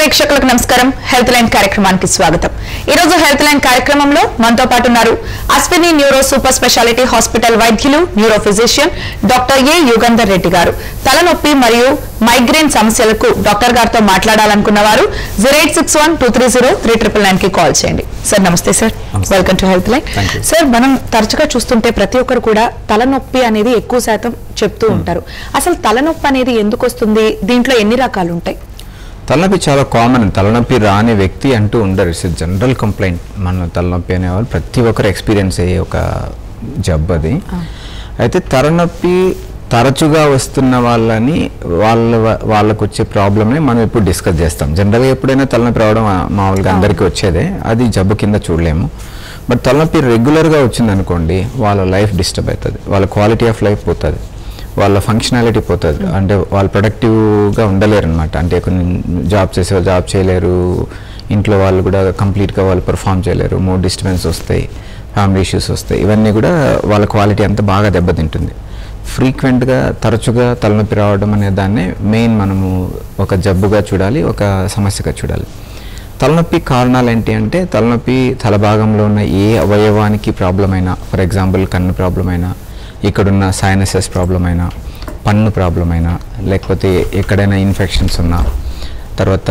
ప్రేక్షకులకు నమస్కారం health line కార్యక్రమానికి స్వాగతం ఈ రోజు హెల్త్ లైన్ కార్యక్రమంలో మనతో పాటు ఉన్నారు Ashwini neuro super speciality hospital వైద్యులు neuro physician doctor A Yugandhar Reddy garu తలనొప్పి మరియు మైగ్రేన్ సమస్యలకు డాక్టర్ గారితో మాట్లాడాలనుకున్న వారు zero eight six one two three zero three triple nine కి కాల్ చేయండి సార్ నమస్తే సార్ నమస్తే. Welcome to health line Thank you. Sir మనం తరచుగా చూస్తుంటే ప్రతి ఒక్కరు కూడా తలనొప్పి అనేది ఎక్కువ శాతం చెప్తూ ఉంటారు అసలు తలనొప్పి అనేది ఎందుకు వస్తుంది దీంట్లో ఎన్ని రకాలు ఉంటాయి తలనొప్పి చాలా కామన్ తలనొప్పి రాని వ్యక్తి అంటూ ఉండరు ఇట్స్ జనరల్ కంప్లైంట్ మన తలనొప్పి అనేవాళ్ళు ప్రతి ఒక్కరు ఎక్స్పీరియన్స్ అయ్యే ఒక జబ్బు అది అయితే తలనొప్పి తరచుగా వస్తున్న వాళ్ళని వాళ్ళ వాళ్ళకు వచ్చే ప్రాబ్లమ్ని మనం ఇప్పుడు డిస్కస్ చేస్తాం జనరల్గా ఎప్పుడైనా తలనొప్పి రావడం ఆ, మామూలుగా అందరికీ వచ్చేదే అది జబ్బు కింద చూడలేము బట్ తలనొప్పి రెగ్యులర్గా వచ్చిందనుకోండి వాళ్ళ లైఫ్ డిస్టర్బ్ అవుతుంది వాళ్ళ క్వాలిటీ ఆఫ్ లైఫ్ పోతుంది వాళ్ళ ఫంక్షనాలిటీ పోతుంది అంటే వాళ్ళు ప్రొడక్టివ్గా ఉండలేరు అనమాట అంటే కొన్ని జాబ్ చేసే జాబ్ చేయలేరు ఇంట్లో వాళ్ళు కూడా కంప్లీట్గా వాళ్ళు పర్ఫామ్ చేయలేరు మూడ్ డిస్టర్బెన్స్ వస్తాయి ఫ్యామిలీ ఇష్యూస్ వస్తాయి ఇవన్నీ కూడా వాళ్ళ క్వాలిటీ అంతా బాగా దెబ్బతింటుంది ఫ్రీక్వెంట్గా తరచుగా తలనొప్పి రావడం అనే దాన్నే మెయిన్ మనము ఒక జబ్బుగా చూడాలి ఒక సమస్యగా చూడాలి తలనొప్పి కారణాలు ఏంటి అంటే తలనొప్పి తల భాగంలో ఉన్న ఏ అవయవానికి ప్రాబ్లం అయినా ఫర్ ఎగ్జాంపుల్ కన్ను ప్రాబ్లం అయినా ఇక్కడున్న సైనసెస్ ప్రాబ్లం అయినా పన్ను ప్రాబ్లం అయినా లేకపోతే ఎక్కడైనా ఇన్ఫెక్షన్స్ ఉన్నా తర్వాత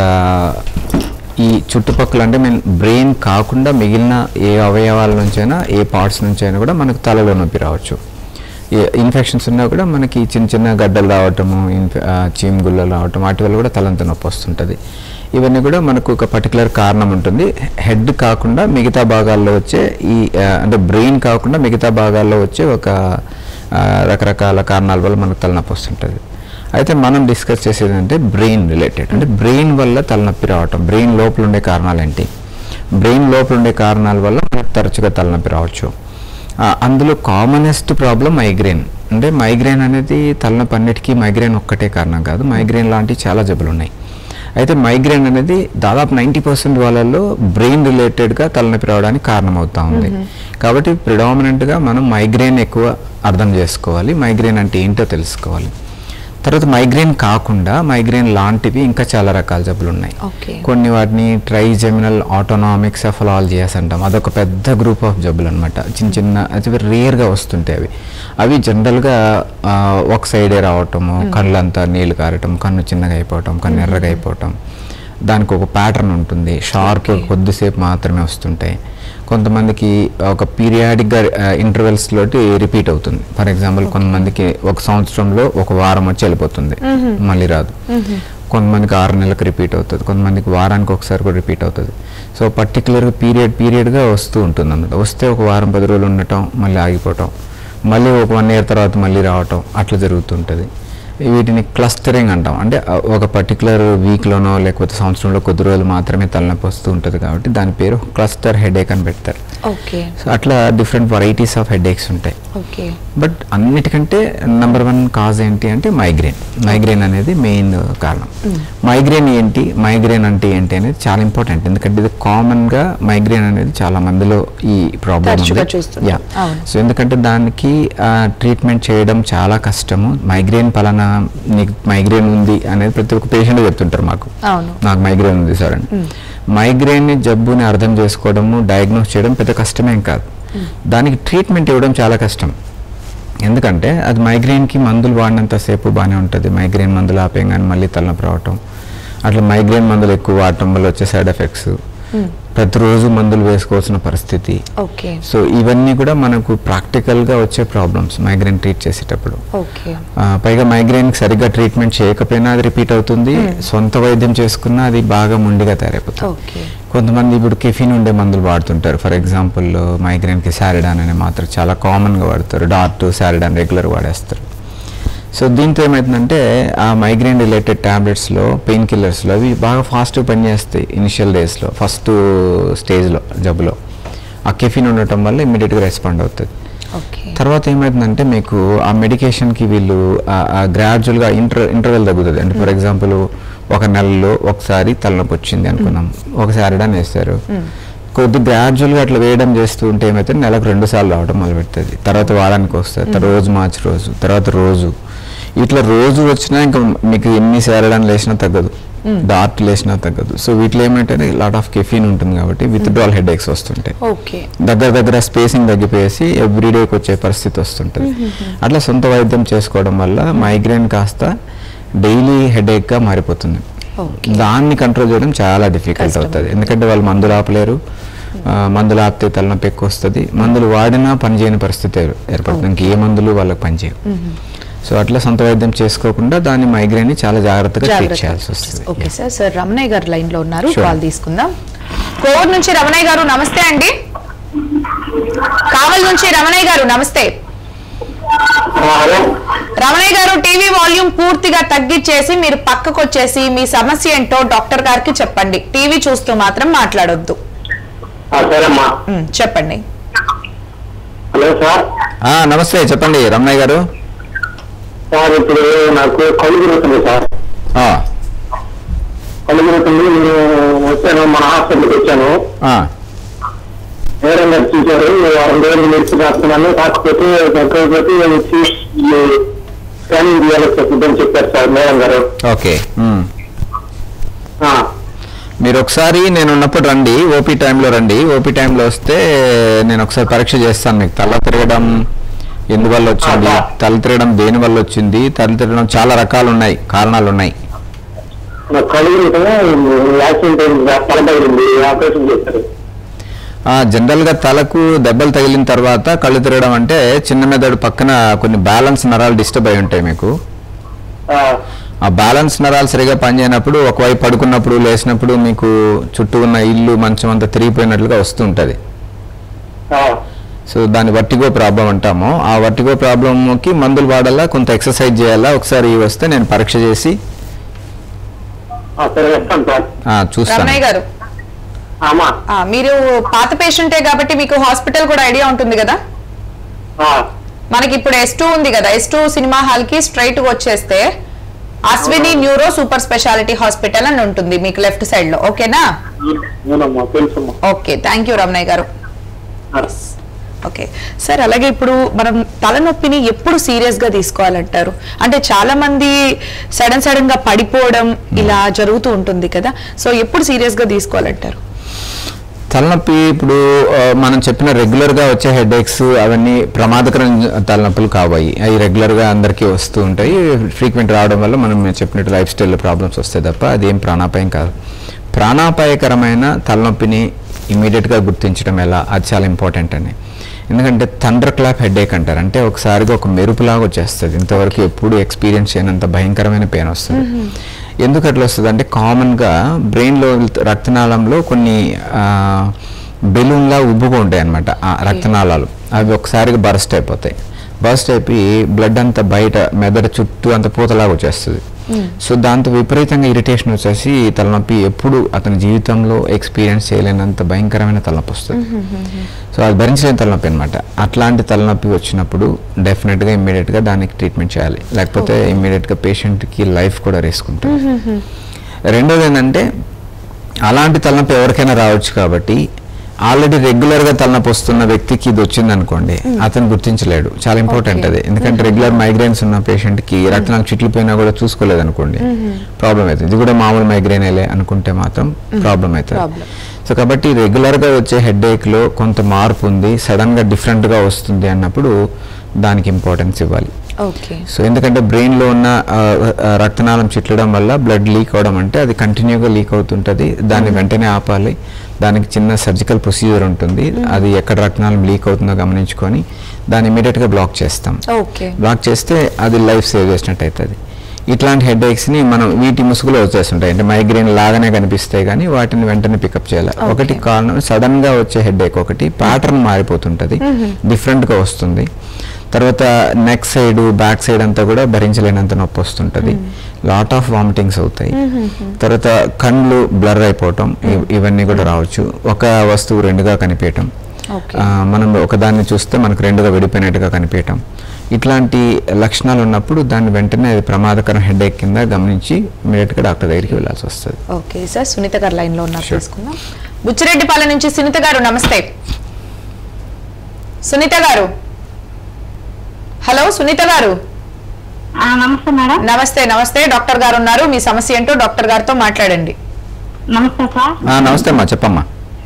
ఈ చుట్టుపక్కల అంటే మీన్ బ్రెయిన్ కాకుండా మిగిలిన ఏ అవయవాల నుంచైనా ఏ పార్ట్స్ నుంచైనా కూడా మనకు తలలో నొప్పి రావచ్చు ఇన్ఫెక్షన్స్ ఉన్నా కూడా మనకి చిన్న చిన్న గడ్డలు రావటము ఇన్ఫె చీమగుల్లలు రావటం వాటి వల్ల కూడా తలంత నొప్పి వస్తుంటుంది ఇవన్నీ కూడా మనకు ఒక పర్టికులర్ కారణం ఉంటుంది హెడ్ కాకుండా మిగతా భాగాల్లో వచ్చే ఈ ఆ, అంటే బ్రెయిన్ కాకుండా మిగతా భాగాల్లో వచ్చే ఒక ఆ, రకరకాల కారణాల వల్ల మనకు తలనొప్పి వస్తుంటుంది అయితే మనం డిస్కస్ చేసేది అంటే బ్రెయిన్ రిలేటెడ్ అంటే బ్రెయిన్ వల్ల తలనొప్పి రావటం బ్రెయిన్ లోపల ఉండే కారణాలు ఏంటి బ్రెయిన్ లోపల ఉండే కారణాల వల్ల మనకు తరచుగా తలనొప్పి రావచ్చు ఆ, అందులో కామనెస్ట్ ప్రాబ్లం మైగ్రేన్ అంటే మైగ్రేన్ అనేది తలనొప్పి అన్నిటికీ మైగ్రేన్ ఒక్కటే కారణం కాదు మైగ్రేన్ లాంటి చాలా జబ్బులు ఉన్నాయి అయితే మైగ్రేన్ అనేది దాదాపు నైంటీ పర్సెంట్ వాళ్ళల్లో బ్రెయిన్ రిలేటెడ్గా తలనొప్పి రావడానికి కారణమవుతా ఉంది కాబట్టి ప్రిడామినెంట్గా మనం మైగ్రేన్ ఎక్కువ అర్థం చేసుకోవాలి మైగ్రేన్ అంటే ఏంటో తెలుసుకోవాలి తర్వాత మైగ్రేన్ కాకుండా మైగ్రేన్ లాంటివి ఇంకా చాలా రకాల జబ్బులు ఉన్నాయి ఓకే కొన్ని వాటిని ట్రైజెమినల్ ఆటోనామిక్ సెఫలాలజియాస్ అంటాం అదొక పెద్ద గ్రూప్ ఆఫ్ జబ్బులు అనమాట చిన్న చిన్న అది రేర్గా వస్తుంటాయి అవి అవి జనరల్గా ఆ, ఒక సైడే రావటము కళ్ళంతా నీళ్లు కారటం కన్ను చిన్నగా అయిపోవటం కన్ను ఎర్రగా అయిపోవటం దానికి ఒక ప్యాటర్న్ ఉంటుంది షార్ప్ కొద్దిసేపు మాత్రమే వస్తుంటాయి కొంతమందికి ఒక పీరియాడిక్గా ఇంటర్వెల్స్ లోటి రిపీట్ అవుతుంది ఫర్ ఎగ్జాంపుల్ కొంతమందికి ఒక సంవత్సరంలో ఒక వారం వచ్చి వెళ్ళిపోతుంది మళ్ళీ రాదు కొంతమందికి ఆరు నెలలకు రిపీట్ అవుతుంది కొంతమందికి వారానికి ఒకసారి కూడా రిపీట్ అవుతుంది సో పర్టికులర్గా పీరియడ్ పీరియడ్గా వస్తూ ఉంటుంది అన్నమాట వస్తే ఒక వారం పది రోజులు ఉండటం మళ్ళీ ఆగిపోవటం మళ్ళీ ఒక వన్ ఇయర్ తర్వాత మళ్ళీ రావటం అట్లా జరుగుతుంటుంది వీటిని క్లస్టరింగ్ అంటాం అంటే ఆ ఒక పర్టికులర్ వీక్లోనో లేకపోతే సంవత్సరంలో కొద్ది రోజులు మాత్రమే తలనొప్పి వస్తూ ఉంటుంది కాబట్టి దాని పేరు క్లస్టర్ హెడేక్ అని పెడతారు ఓకే సో అట్లా డిఫరెంట్ వెరైటీస్ ఆఫ్ హెడేక్స్ ఉంటాయి ఓకే బట్ అన్నిటికంటే నెంబర్ వన్ కాజ్ ఏంటి అంటే మైగ్రేన్ మైగ్రేన్ అనేది మెయిన్ కారణం మైగ్రేన్ ఏంటి మైగ్రేన్ అంటే ఏంటి అనేది చాలా ఇంపార్టెంట్ ఎందుకంటే ఇది కామన్గా మైగ్రేన్ అనేది చాలా మందిలో ఈ ప్రాబ్లం తరచుగా ఉంది చూస్తుంటాం. యా అవును. సో ఎందుకంటే దానికి ట్రీట్మెంట్ చేయడం చాలా కష్టము మైగ్రేన్ పలానా నీకు మైగ్రేన్ ఉంది అనేది ప్రతి ఒక్క పేషెంట్ చెప్తుంటారు మాకు అవును నాకు మైగ్రేన్ ఉంది సార్ అని మైగ్రేన్ జబ్బుని అర్థం చేసుకోవడము డయాగ్నోస్ చేయడం పెద్ద కష్టమేం కాదు దానికి ట్రీట్మెంట్ ఇవ్వడం చాలా కష్టం ఎందుకంటే అది మైగ్రేన్కి మందులు వాడినంతసేపు బాగానే ఉంటుంది మైగ్రేన్ మందులు ఆపేయంగానే మళ్ళీ తలనొప్పి రావటం అట్లా మైగ్రేన్ మందులు ఎక్కువ వాడటం వల్ల వచ్చే సైడ్ ఎఫెక్ట్స్ ప్రతిరోజు మందులు వేసుకోవాల్సిన పరిస్థితి ఓకే సో ఇవన్నీ కూడా మనకు ప్రాక్టికల్గా వచ్చే ప్రాబ్లమ్స్ మైగ్రేన్ ట్రీట్ చేసేటప్పుడు ఓకే ఆ, పైగా మైగ్రేన్కి సరిగ్గా ట్రీట్మెంట్ చేయకపోయినా అది రిపీట్ అవుతుంది సొంత వైద్యం చేసుకున్నా అది బాగా ముండిగా తయారైపోతుంది ఓకే కొంతమంది ఇప్పుడు కెఫిన్ ఉండే మందులు వాడుతుంటారు ఫర్ ఎగ్జాంపుల్ మైగ్రేన్కి సారిడాన్ అనే మాత్రం చాలా కామన్గా వాడతారు డార్ట్ సారిడాన్ రెగ్యులర్ వాడేస్తారు సో దీంతో ఏమవుతుందంటే ఆ మైగ్రేన్ రిలేటెడ్ ట్యాబ్లెట్స్లో పెయిన్ కిల్లర్స్లో అవి బాగా ఫాస్ట్గా పనిచేస్తాయి ఇనిషియల్ డేస్లో ఫస్ట్ స్టేజ్లో జబ్బులో ఆ కెఫిన్ ఉండటం వల్ల ఇమ్మీడియట్గా రెస్పాండ్ అవుతుంది ఓకే తర్వాత ఏమవుతుందంటే మీకు ఆ మెడికేషన్కి వీళ్ళు గ్రాడ్యువల్గా ఇంటర్ ఇంటర్వెల్ తగ్గుతుంది అంటే ఫర్ ఎగ్జాంపుల్ ఒక నెలలో ఒకసారి తలనొప్పి వచ్చింది అనుకున్నాం ఒకసారి డాన్ వేస్తారు కొద్ది గ్రాడ్యువల్గా అట్లా వేయడం చేస్తూ ఉంటే ఏమైతే నెలకు రెండు సార్లు రావడం మొదలు పెడుతుంది తర్వాత వారానికి వస్తుంది తర్వాత రోజు మార్చి రోజు తర్వాత రోజు ఇట్లా రోజు వచ్చినా ఇంకా మీకు ఎన్ని సేరడాన్ని లేచినా తగ్గదు డార్ట్ లేసినా తగ్గదు సో వీటిలో ఏమంటే లాట్ ఆఫ్ కెఫీన్ ఉంటుంది కాబట్టి విత్డ్రాల్ హెడ్ ఏక్స్ వస్తుంటాయి ఓకే దగ్గర దగ్గర స్పేసింగ్ తగ్గిపోయేసి ఎవ్రీడేకి వచ్చే పరిస్థితి వస్తుంటుంది అట్లా సొంత వైద్యం చేసుకోవడం వల్ల మైగ్రేన్ కాస్త డైలీ హెడేక్గా మారిపోతుంది ఓకే దాన్ని కంట్రోల్ చేయడం చాలా డిఫికల్ట్ కష్టం. అవుతుంది ఎందుకంటే వాళ్ళు మందులు ఆపలేరు ఆ, మందులు ఆపితే తలనొప్పి ఎక్కువ వస్తుంది మందులు వాడినా పనిచేయని పరిస్థితి ఏర్- ఏర్పడుతుంది ఇంక ఏ మందులు వాళ్ళకి పనిచేయవు సో అట్లా సొంత వైద్యం చేసుకోకుండా దాన్ని మైగ్రేన్ ని చాలా జాగ్రత్తగా ట్రీట్ చేయాల్సి వస్తుంది ఓకే సార్ సార్ రమణయ్య గారు లైన్ లో ఉన్నారు Sure. కాల్ తీసుకుందాం కోవూరు నుంచి రమణయ్య గారు నమస్తే అండి కావల్ నుంచి రమణయ్య గారు నమస్తే హలో రమణయ్య గారు టీవీ వాల్యూమ్ పూర్తిగా తగ్గించేసి మీరు పక్కకు వచ్చేసి మీ సమస్య ఏంటో డాక్టర్ గారికి చెప్పండి టీవీ చూస్తూ మాత్రం మాట్లాడొద్దు ఆ, సరేమ్మా ఉమ్, చెప్పండి హలో సార్ ఆ, నమస్తే చెప్పండి రమణయ్య గారు సార్ ఇప్పుడు నాకు కళ్ళు తిరుగుతుంది సార్ ఆ, కళ్ళు తిరుగుతుంది నేను వచ్చాను మన హాస్పిటల్కి వచ్చాను ఆ, మేడం గారు చూశారు వారం రోజులు మెడిసిన్ రాస్తున్నాను కాకపోతే కాకపోతే వచ్చి స్కానింగ్ చేయాల్సి వస్తుందని చెప్పారు sir madam garu okay um. ఆ, మీరు ఒకసారి నేను ఉన్నప్పుడు రండి ఓపీ టైంలో రండి ఓపీ టైంలో వస్తే నేను ఒకసారి పరీక్ష చేస్తాను మీకు తల తిరగడం ఎందువల్ల వచ్చింది ఆ, తల తిరగడం దేని వల్ల వచ్చింది తల తిరగడం చాలా రకాలు ఉన్నాయి కారణాలు ఉన్నాయి నాకు కళ్ళు తిరుగుతున్నా యాక్సిడెంట్ అయింది సార్ తల తగిలింది ఆపరేషన్ చేశారు ఆ, జనరల్గా తలకు దెబ్బలు తగిలిన తర్వాత కళ్ళు తిరగడం అంటే చిన్న మెదడు పక్కన కొన్ని బ్యాలెన్స్ నరాలు డిస్టర్బ్ అయి ఉంటాయి మీకు ఆ, ఆ బ్యాలెన్స్ నరాలు సరిగా పనిచేయనప్పుడు ఒకవైపు పడుకున్నప్పుడు లేచినప్పుడు మీకు చుట్టూ ఉన్న ఇల్లు మంచం అంతా తిరిగిపోయినట్లుగా వస్తుంటుంది ఆ, సో దాన్ని వర్టిగో ప్రాబ్లం అంటాము ఆ వర్టిగో ప్రాబ్లంకి మందులు వాడాలా కొంత ఎక్సర్సైజ్ చేయాలా ఒకసారి వస్తే నేను పరీక్ష చేసి ఆ, సరే వస్తాను సార్ ఆ, చూస్తాను రమణయ్య గారు అమ్మా ఆ, మీరు పాత పేషెంటే కాబట్టి మీకు హాస్పిటల్ కూడా ఐడియా ఉంటుంది కదా ఆ, మనకి ఇప్పుడు ఎస్ టూ ఉంది కదా ఎస్ టూ సినిమా హాల్ కి స్ట్రైట్ గా వచ్చేస్తే Ashwini neuro super speciality hospital అని ఉంటుంది మీకు లెఫ్ట్ సైడ్ లో ఓకేనా అవునమ్మా తెలుసమ్మా ఓకే థ్యాంక్ యూ రమణయ్య గారు ఆ. ఓకే సార్ అలాగే ఇప్పుడు మనం తలనొప్పిని ఎప్పుడు సీరియస్ గా తీసుకోవాలంటారు అంటే చాలా మంది సడన్ సడన్ గా పడిపోవడం ఇలా జరుగుతూ ఉంటుంది కదా సో ఎప్పుడు సీరియస్ గా తీసుకోవాలంటారు తలనొప్పి ఇప్పుడు ఆ, మనం చెప్పిన రెగ్యులర్గా వచ్చే హెడ్ ఏక్స్ అవన్నీ ప్రమాదకరమైన తలనొప్పులు కావాయి అవి రెగ్యులర్గా అందరికీ వస్తూ ఉంటాయి ఫ్రీక్వెంట్ రావడం వల్ల మనం చెప్పినట్టు లైఫ్ స్టైల్లో ప్రాబ్లమ్స్ వస్తాయి తప్ప అదేం ప్రాణాపాయం కాదు ప్రాణాపాయకరమైన తలనొప్పిని ఇమీడియట్గా గుర్తించడం ఎలా అది చాలా ఇంపార్టెంట్ అండి ఎందుకంటే థండర్ క్లాప్ హెడ్ ఏక్ అంటారు అంటే ఒకసారిగా ఒక మెరుపులాగా వచ్చేస్తుంది ఇంతవరకు ఎప్పుడు ఎక్స్పీరియన్స్ చేయనంత భయంకరమైన పెయిన్ వస్తుంది ఎందుకు అట్లా వస్తుంది అంటే కామన్గా బ్రెయిన్లో రక్తనాళంలో కొన్ని బెలూన్లా ఉబ్బుగా ఉంటాయి అనమాట ఆ రక్తనాళాలు అవి ఒకసారిగా బరస్ట్ అయిపోతాయి బరస్ట్ అయిపోయి బ్లడ్ అంతా బయట మెదడు చుట్టూ అంత పూతలాగా వచ్చేస్తుంది సో దాంతో విపరీతంగా ఇరిటేషన్ వచ్చేసి తలనొప్పి ఎప్పుడు అతని జీవితంలో ఎక్స్పీరియన్స్ చేయలేనంత భయంకరమైన తలనొప్పి వస్తుంది సో అది భరించలేని తలనొప్పి అనమాట అట్లాంటి తలనొప్పి వచ్చినప్పుడు డెఫినెట్గా ఇమ్మీడియట్గా దానికి ట్రీట్మెంట్ చేయాలి లేకపోతే ఇమ్మీడియట్గా పేషెంట్కి లైఫ్ కూడా రిస్క్ ఉంటుంది రెండోది ఏంటంటే అలాంటి తలనొప్పి ఎవరికైనా రావచ్చు కాబట్టి ఆల్రెడీ రెగ్యులర్గా తలనొప్పి వస్తున్న వ్యక్తికి ఇది వచ్చింది అనుకోండి అతను గుర్తించలేడు చాలా ఇంపార్టెంట్ Okay. అది ఎందుకంటే రెగ్యులర్ మైగ్రేన్స్ ఉన్న పేషెంట్కి రక్తనాలు చిట్లిపోయినా కూడా చూసుకోలేదు అనుకోండి ప్రాబ్లం అవుతుంది ఇది కూడా మామూలు మైగ్రేనేలే అనుకుంటే మాత్రం ప్రాబ్లం అవుతుంది Problem. సో కాబట్టి రెగ్యులర్గా వచ్చే హెడేక్లో కొంత మార్పు ఉంది సడన్గా డిఫరెంట్గా వస్తుంది అన్నప్పుడు దానికి ఇంపార్టెన్స్ ఇవ్వాలి ఓకే సో ఎందుకంటే బ్రెయిన్లో ఉన్న ఆ, ఆ, రక్తనాళం చిట్లడం వల్ల బ్లడ్ లీక్ అవడం అంటే అది కంటిన్యూగా లీక్ అవుతుంటుంది దాన్ని వెంటనే ఆపాలి దానికి చిన్న సర్జికల్ ప్రొసీజర్ ఉంటుంది అది ఎక్కడ రక్తనాళం లీక్ అవుతుందో గమనించుకొని దాన్ని ఇమీడియట్గా బ్లాక్ చేస్తాం ఓకే బ్లాక్ చేస్తే అది లైఫ్ సేవ్ చేసినట్టు అవుతుంది ఇట్లాంటి హెడ్ ని మనం వీటి ముసుగులో వచ్చేస్తుంటాయి అంటే మైగ్రేన్ లాగానే కనిపిస్తాయి కానీ వాటిని వెంటనే పికప్ చేయాలి Okay. ఒకటి కారణం సడన్ గా వచ్చే హెడ్ ఒకటి ప్యాటర్న్ మారిపోతుంటది డిఫరెంట్ గా వస్తుంది తర్వాత నెక్ సైడ్ బ్యాక్ సైడ్ అంతా కూడా భరించలేనంత నొప్పి వస్తుంటది లాట్ ఆఫ్ వామిటింగ్స్ అవుతాయి తర్వాత కళ్ళు బ్లర్ అయిపోవటం ఇవ్- ఇవన్నీ కూడా రావచ్చు ఒక వస్తువు రెండుగా కనిపించటం ఓకే ఆ, మనం ఒకదాన్ని చూస్తే మనకు రెండుగా విడిపోయినట్టుగా కనిపించటం ఇట్లాంటి లక్షణాలు ఉన్నప్పుడు దాన్ని వెంటనే అది ప్రమాదకరం హెడేక్ కింద గమనించి ఇమీడియట్గా డాక్టర్ దగ్గరికి వెళ్ళాల్సి వస్తుంది ఓకే సార్ సునీత గారు లైన్ లో ఉన్నారు Sure. తీసుకుందాం బుచ్చిరెడ్డిపాలెం నుంచి సునీత గారు నమస్తే సునీత గారు హలో సునీత గారు ఆ, నమస్తే మేడం నమస్తే నమస్తే డాక్టర్ గారు ఉన్నారు మీ సమస్య ఏంటో డాక్టర్ గారితో మాట్లాడండి నమస్తే సార్ ఆ, నమస్తే అమ్మా చెప్పమ్మా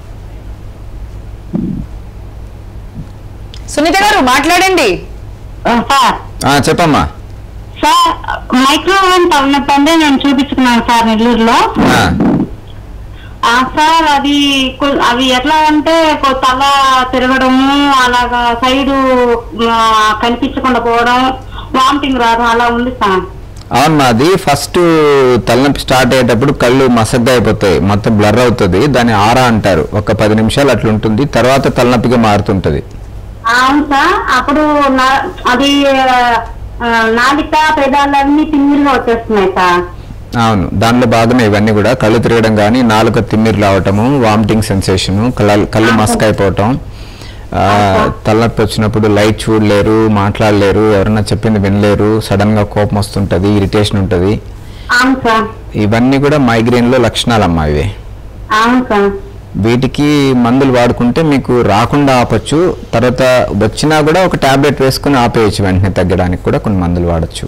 సునీత గారు మాట్లాడండి ఆ, సార్ ఆ, చెప్పమ్మా సార్ మైక్రోవేవ్ తలనొప్పి అంటే నేను చూపించుకున్నాను సార్ నెల్లూరులో ఆ, ఆ, సార్ అది కొ- అవి ఎట్లా అంటే కొ- తల తిరగడము అలాగా సైడు ఆ, కనిపించకుండా పోవడం వామిటింగ్ రావడం అలా ఉంది సార్ అవునమ్మా అది ఫస్ట్ తలనొప్పి స్టార్ట్ అయ్యేటప్పుడు కళ్ళు మసగ్గా అయిపోతాయి మొత్తం బ్లర్ అవుతుంది దాన్ని ఆరా అంటారు ఒక పది నిమిషాలు అట్లా ఉంటుంది తర్వాత తలనొప్పిగా మారుతుంటది అవును సార్ అప్పుడు నా- అది ఆ, నాలిక పెదాలన్నీ తిమ్మిరిగా వచ్చేస్తున్నాయి సార్ అవును దానిలో భాగమే ఇవన్నీ కూడా కళ్ళు తిరగడం కానీ నాలుక తిమ్మిరి రావటము వామిటింగ్ సెన్సేషన్ కళ్ళు కళ్ళు మస్క్ అయిపోవటం ఆ, తలనొప్పి వచ్చినప్పుడు లైట్ చూడలేరు మాట్లాడలేరు ఎవరన్నా చెప్పింది వినలేరు సడన్ గా కోపం వస్తుంటది ఇరిటేషన్ ఉంటది అవును సార్ ఇవన్నీ కూడా మైగ్రేన్ లో లక్షణాలమ్మా ఇవి అవును సార్ వీటికి మందులు వాడుకుంటే మీకు రాకుండా ఆపచ్చు తర్వాత వచ్చినా కూడా ఒక టాబ్లెట్ వేసుకుని ఆపేయచ్చు వెంటనే తగ్గడానికి కూడా కొన్ని మందులు వాడచ్చు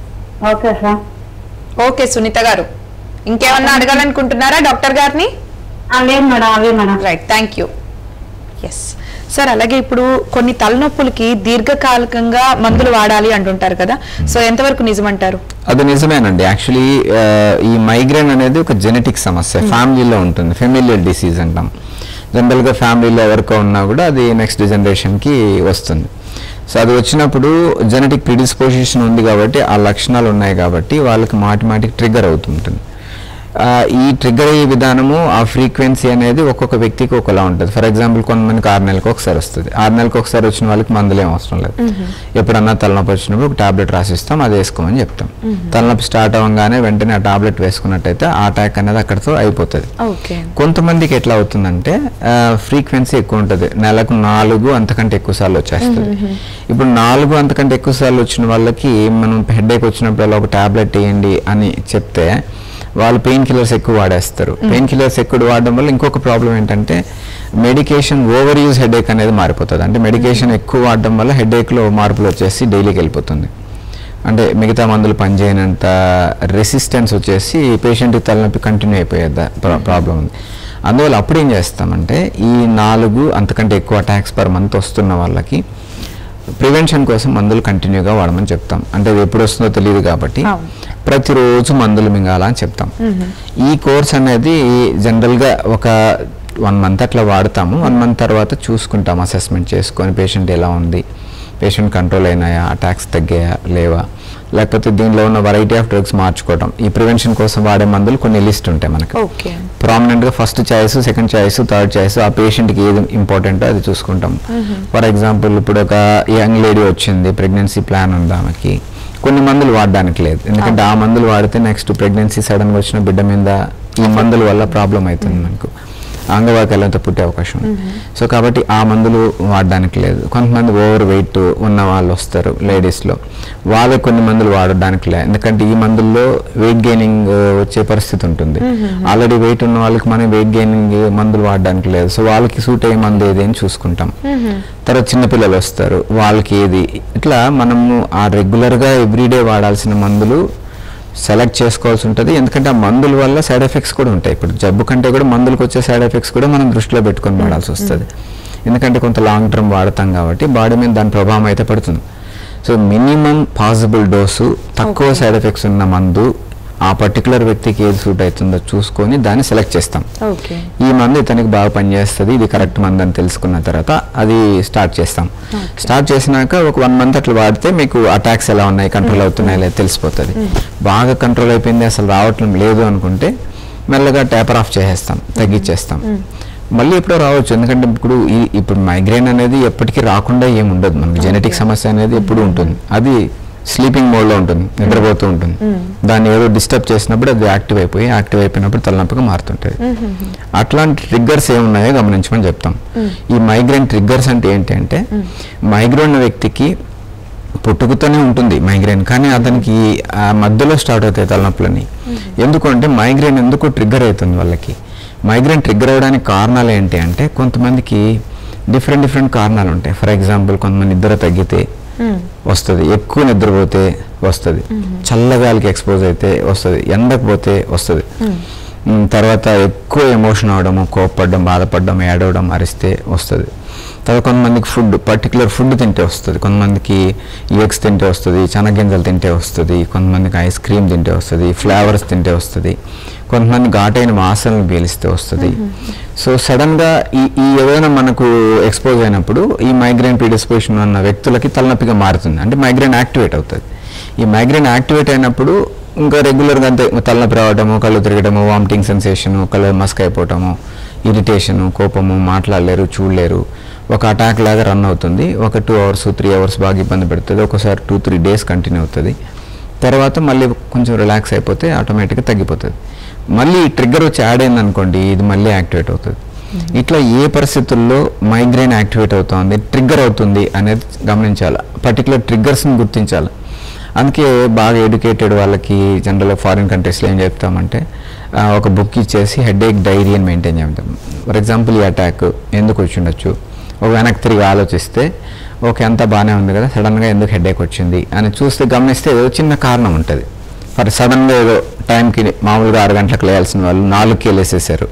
ఓకే సార్ ఓకే సునీత గారు ఇంకేమన్నా అడగాలనుకుంటున్నారా డాక్టర్ గారిని ఆ, లేదు మేడం అవే madam right thank you yes sir అలాగే ఇప్పుడు కొన్ని తలనొప్పులకి దీర్ఘకాలికంగా మందులు వాడాలి అంటుంటారు కదా సో ఎంతవరకు నిజమంటారు అది నిజమేనండి యాక్చువల్లీ ఈ మైగ్రేన్ అనేది ఒక జెనెటిక్ సమస్య ఫ్యామిలీలో ఉంటుంది ఫెమిలియల్ డిసీజ్ అంటాం జనరల్గా ఫ్యామిలీలో ఎవరికో ఉన్నా కూడా అది నెక్స్ట్ జనరేషన్కి వస్తుంది సో అది వచ్చినప్పుడు జెనెటిక్ ప్రిడిస్పోజిషన్ ఉంది కాబట్టి ఆ లక్షణాలు ఉన్నాయి కాబట్టి వాళ్ళకి మాటి మాటికి ట్రిగ్గర్ అవుతుంటుంది ఆ, ఈ ట్రిగ్గర్ అయ్యే విధానము ఆ ఫ్రీక్వెన్సీ అనేది ఒక్కొక్క వ్యక్తికి ఒకలా ఉంటుంది ఫర్ ఎగ్జాంపుల్ కొంతమందికి ఆరు నెలలకు ఒకసారి వస్తుంది ఆరు నెలలకు ఒకసారి వచ్చిన వాళ్ళకి మందులు ఏం అవసరం లేదు ఎప్పుడన్నా తలనొప్పి వచ్చినప్పుడు ఒక టాబ్లెట్ రాసిస్తాం అది వేసుకోమని చెప్తాం తలనొప్పి స్టార్ట్ అవ్వగానే వెంటనే ఆ టాబ్లెట్ వేసుకున్నట్టయితే ఆ అటాక్ అనేది అక్కడితో అయిపోతుంది ఓకే కొంతమందికి ఎట్లా అవుతుందంటే ఫ్రీక్వెన్సీ ఎక్కువ ఉంటుంది నెలకు నాలుగు అంతకంటే ఎక్కువ సార్లు వచ్చేస్తుంది ఇప్పుడు నాలుగు అంతకంటే ఎక్కువ సార్లు వచ్చిన వాళ్ళకి మనం హెడేక్ వచ్చినప్పుడు ఒక టాబ్లెట్ వేయండి అని చెప్తే వాళ్ళు పెయిన్ కిల్లర్స్ ఎక్కువ వాడేస్తారు పెయిన్ కిల్లర్స్ ఎక్కువ వాడడం వల్ల ఇంకొక ప్రాబ్లం ఏంటంటే మెడికేషన్ ఓవర్ యూజ్ హెడేక్ అనేది మారిపోతుంది అంటే మెడికేషన్ ఎక్కువ వాడడం వల్ల హెడేక్లో మార్పులు వచ్చేసి డైలీకి వెళ్ళిపోతుంది అంటే మిగతా మందులు పనిచేయనంత రెసిస్టెన్స్ వచ్చేసి పేషెంట్కి తలనొప్పి కంటిన్యూ అయిపోయే ప్రాబ్లం ఉంది అందువల్ల అప్పుడు ఏం చేస్తామంటే ఈ నాలుగు అంతకంటే ఎక్కువ అటాక్స్ పర్ మంత్ వస్తున్న వాళ్ళకి ప్రివెన్షన్ కోసం మందులు కంటిన్యూగా వాడమని చెప్తాం అంటే అది ఎప్పుడు వస్తుందో తెలియదు కాబట్టి అవును. ప్రతిరోజు మందులు మింగాల అని చెప్తాం ఈ కోర్స్ అనేది జనరల్గా ఒక వన్ మంత్ అట్లా వాడతాము వన్ మంత్ తర్వాత చూసుకుంటాం అసెస్మెంట్ చేసుకొని పేషెంట్ ఎలా ఉంది పేషెంట్ కంట్రోల్ అయినాయా అటాక్స్ తగ్గాయా లేవా లేకపోతే దీనిలో ఉన్న వెరైటీ ఆఫ్ డ్రగ్స్ మార్చుకోవటం ఈ ప్రివెన్షన్ కోసం వాడే మందులు కొన్ని లిస్ట్ ఉంటాయి మనకి ఓకే ప్రామినెంట్గా first choice second choice third choice ఆ పేషెంట్కి ఏది ఇంపార్టెంటో అది చూసుకుంటాం ఫర్ ఎగ్జాంపుల్ ఇప్పుడు ఒక యంగ్ లేడీ వచ్చింది ప్రెగ్నెన్సీ ప్లాన్ ఉంది ఆమెకి కొన్ని మందులు వాడడానికి లేదు ఎందుకంటే ఆ మందులు వాడితే నెక్స్ట్ ప్రెగ్నెన్సీ సడన్గా వచ్చిన బిడ్డ మీద ఈ మందుల వల్ల ప్రాబ్లం అవుతుంది మనకు అంగవాకాలంతో పుట్టే అవకాశం ఉంది సో కాబట్టి ఆ మందులు వాడడానికి లేదు కొంతమంది ఓవర్ వెయిట్ ఉన్న వాళ్ళు వస్తారు లేడీస్లో వాళ్ళకి కొన్ని మందులు వాడడానికి లేదు ఎందుకంటే ఈ మందుల్లో వెయిట్ గెయినింగ్ వచ్చే పరిస్థితి ఉంటుంది ఆల్రెడీ వెయిట్ ఉన్న వాళ్ళకి మనం వెయిట్ గెయినింగ్ మందులు వాడడానికి లేదు సో వాళ్ళకి సూట్ అయ్యే మందు ఏది అని చూసుకుంటాం తర్వాత చిన్నపిల్లలు వస్తారు వాళ్ళకి ఏది ఇట్లా మనము ఆ రెగ్యులర్గా ఎవ్రీడే వాడాల్సిన మందులు సెలెక్ట్ చేసుకోవాల్సి ఉంటుంది ఎందుకంటే ఆ మందుల వల్ల సైడ్ ఎఫెక్ట్స్ కూడా ఉంటాయి ఇప్పుడు జబ్బు కంటే కూడా మందులకు వచ్చే సైడ్ ఎఫెక్ట్స్ కూడా మనం దృష్టిలో పెట్టుకొని వాడాల్సి వస్తుంది ఎందుకంటే కొంత లాంగ్ టర్మ్ వాడతాం కాబట్టి బాడీ మీద దాని ప్రభావం అయితే పడుతుంది సో మినిమం పాసిబుల్ డోసు తక్కువ సైడ్ ఎఫెక్ట్స్ ఉన్న మందు ఆ పర్టికులర్ వ్యక్తికి ఏది సూట్ అవుతుందో చూసుకొని దాన్ని సెలెక్ట్ చేస్తాం ఓకే ఈ మందు ఇతనికి బాగా పనిచేస్తుంది ఇది కరెక్ట్ మందు అని తెలుసుకున్న తర్వాత అది స్టార్ట్ చేస్తాం స్టార్ట్ చేసినాక ఒక వన్ మంత్ అట్లా వాడితే మీకు అటాక్స్ ఎలా ఉన్నాయి కంట్రోల్ అవుతున్నాయి లేదా తెలిసిపోతుంది బాగా కంట్రోల్ అయిపోయింది అసలు రావట్లం లేదు అనుకుంటే మెల్లగా టేపర్ ఆఫ్ చేసేస్తాం తగ్గించేస్తాం మళ్ళీ ఎప్పుడో రావచ్చు ఎందుకంటే ఇప్పుడు ఈ ఇప్పుడు మైగ్రేన్ అనేది ఎప్పటికీ రాకుండా ఏమి ఉండదు మనకి జెనెటిక్ సమస్య అనేది ఎప్పుడు ఉంటుంది అది స్లీపింగ్ మోడ్లో ఉంటుంది నిద్రపోతూ ఉంటుంది దాన్ని ఏదో డిస్టర్బ్ చేసినప్పుడు అది యాక్టివ్ అయిపోయి యాక్టివ్ అయిపోయినప్పుడు తలనొప్పిగా మారుతుంటుంది అట్లాంటి ట్రిగ్గర్స్ ఏమున్నాయో గమనించమని చెప్తాం ఈ మైగ్రేన్ ట్రిగ్గర్స్ అంటే ఏంటి అంటే మైగ్రేన్ ఉన్న వ్యక్తికి పుట్టుకతోనే ఉంటుంది మైగ్రేన్ కానీ అతనికి ఆ మధ్యలో స్టార్ట్ అవుతాయి తలనొప్పులని ఎందుకంటే మైగ్రేన్ ఎందుకు ట్రిగ్గర్ అవుతుంది వాళ్ళకి మైగ్రేన్ ట్రిగ్గర్ అవ్వడానికి కారణాలు ఏంటి అంటే కొంతమందికి డిఫరెంట్ డిఫరెంట్ కారణాలు ఉంటాయి ఫర్ ఎగ్జాంపుల్ కొంతమంది నిద్ర తగ్గితే వస్తుంది ఎక్కువ నిద్రపోతే వస్తుంది చల్లగాలికి ఎక్స్పోజ్ అయితే వస్తుంది ఎండకు పోతే వస్తుంది ఉమ్, తర్వాత ఎక్కువ ఎమోషన్ అవడము కోప్పడడం బాధపడడం ఏడవడం అరిస్తే వస్తుంది తర్వాత కొంతమందికి ఫుడ్ పర్టికులర్ ఫుడ్ తింటే వస్తుంది కొంతమందికి ఎగ్స్ తింటే వస్తుంది శనగింజలు తింటే వస్తుంది కొంతమందికి ఐస్ క్రీమ్ తింటే వస్తుంది ఫ్లేవర్స్ తింటే వస్తుంది కొంతమంది ఘాటైన వాసనలు పీలిస్తే వస్తుంది సో సడన్గా ఈ ఈ ఏదైనా మనకు ఎక్స్పోజ్ అయినప్పుడు ఈ మైగ్రేన్ ప్రిడిస్పోజిషన్ ఉన్న వ్యక్తులకి తలనొప్పిగా మారుతుంది అంటే మైగ్రేన్ యాక్టివేట్ అవుతుంది ఈ మైగ్రేన్ యాక్టివేట్ అయినప్పుడు ఇంకా రెగ్యులర్గా అంతే తలనొప్పి రావడము కళ్ళు తిరగడము వామిటింగ్ సెన్సేషను కళ్ళు మస్క్ అయిపోవటము ఇరిటేషను కోపము మాట్లాడలేరు చూడలేరు ఒక అటాక్ లాగా రన్ అవుతుంది ఒక టూ అవర్స్ త్రీ అవర్స్ బాగా ఇబ్బంది పెడుతుంది ఒకసారి టూ త్రీ డేస్ కంటిన్యూ అవుతుంది తర్వాత మళ్ళీ కొంచెం రిలాక్స్ అయిపోతే ఆటోమేటిక్గా తగ్గిపోతుంది మళ్ళీ ట్రిగ్గర్ వచ్చి యాడ్ అయింది అనుకోండి ఇది మళ్ళీ యాక్టివేట్ అవుతుంది ఇట్లా ఏ పరిస్థితుల్లో మైగ్రేన్ యాక్టివేట్ అవుతుంది ట్రిగ్గర్ అవుతుంది అనేది గమనించాలి పర్టికులర్ ట్రిగ్గర్స్ని గుర్తించాలి అందుకే బాగా ఎడ్యుకేటెడ్ వాళ్ళకి జనరల్గా ఫారిన్ కంట్రీస్లో ఏం చెప్తామంటే ఆ, ఒక బుక్ ఇచ్చేసి హెడ్ ఏక్ డైరీ అని మెయింటైన్ చేద్దాం ఫర్ ఎగ్జాంపుల్ ఈ అటాక్ ఎందుకు వచ్చి ఉండొచ్చు ఒక వెనక్కి తిరిగి ఆలోచిస్తే ఓకే అంతా బాగానే ఉంది కదా సడన్గా ఎందుకు హెడేక్ వచ్చింది అని చూస్తే గమనిస్తే ఏదో చిన్న కారణం ఉంటుంది ఫర్ సడన్గా ఏదో టైంకి మామూలుగా ఆరు గంటలకు లేయాల్సిన వాళ్ళు నాలుగుకి వెళ్ళేసేసారు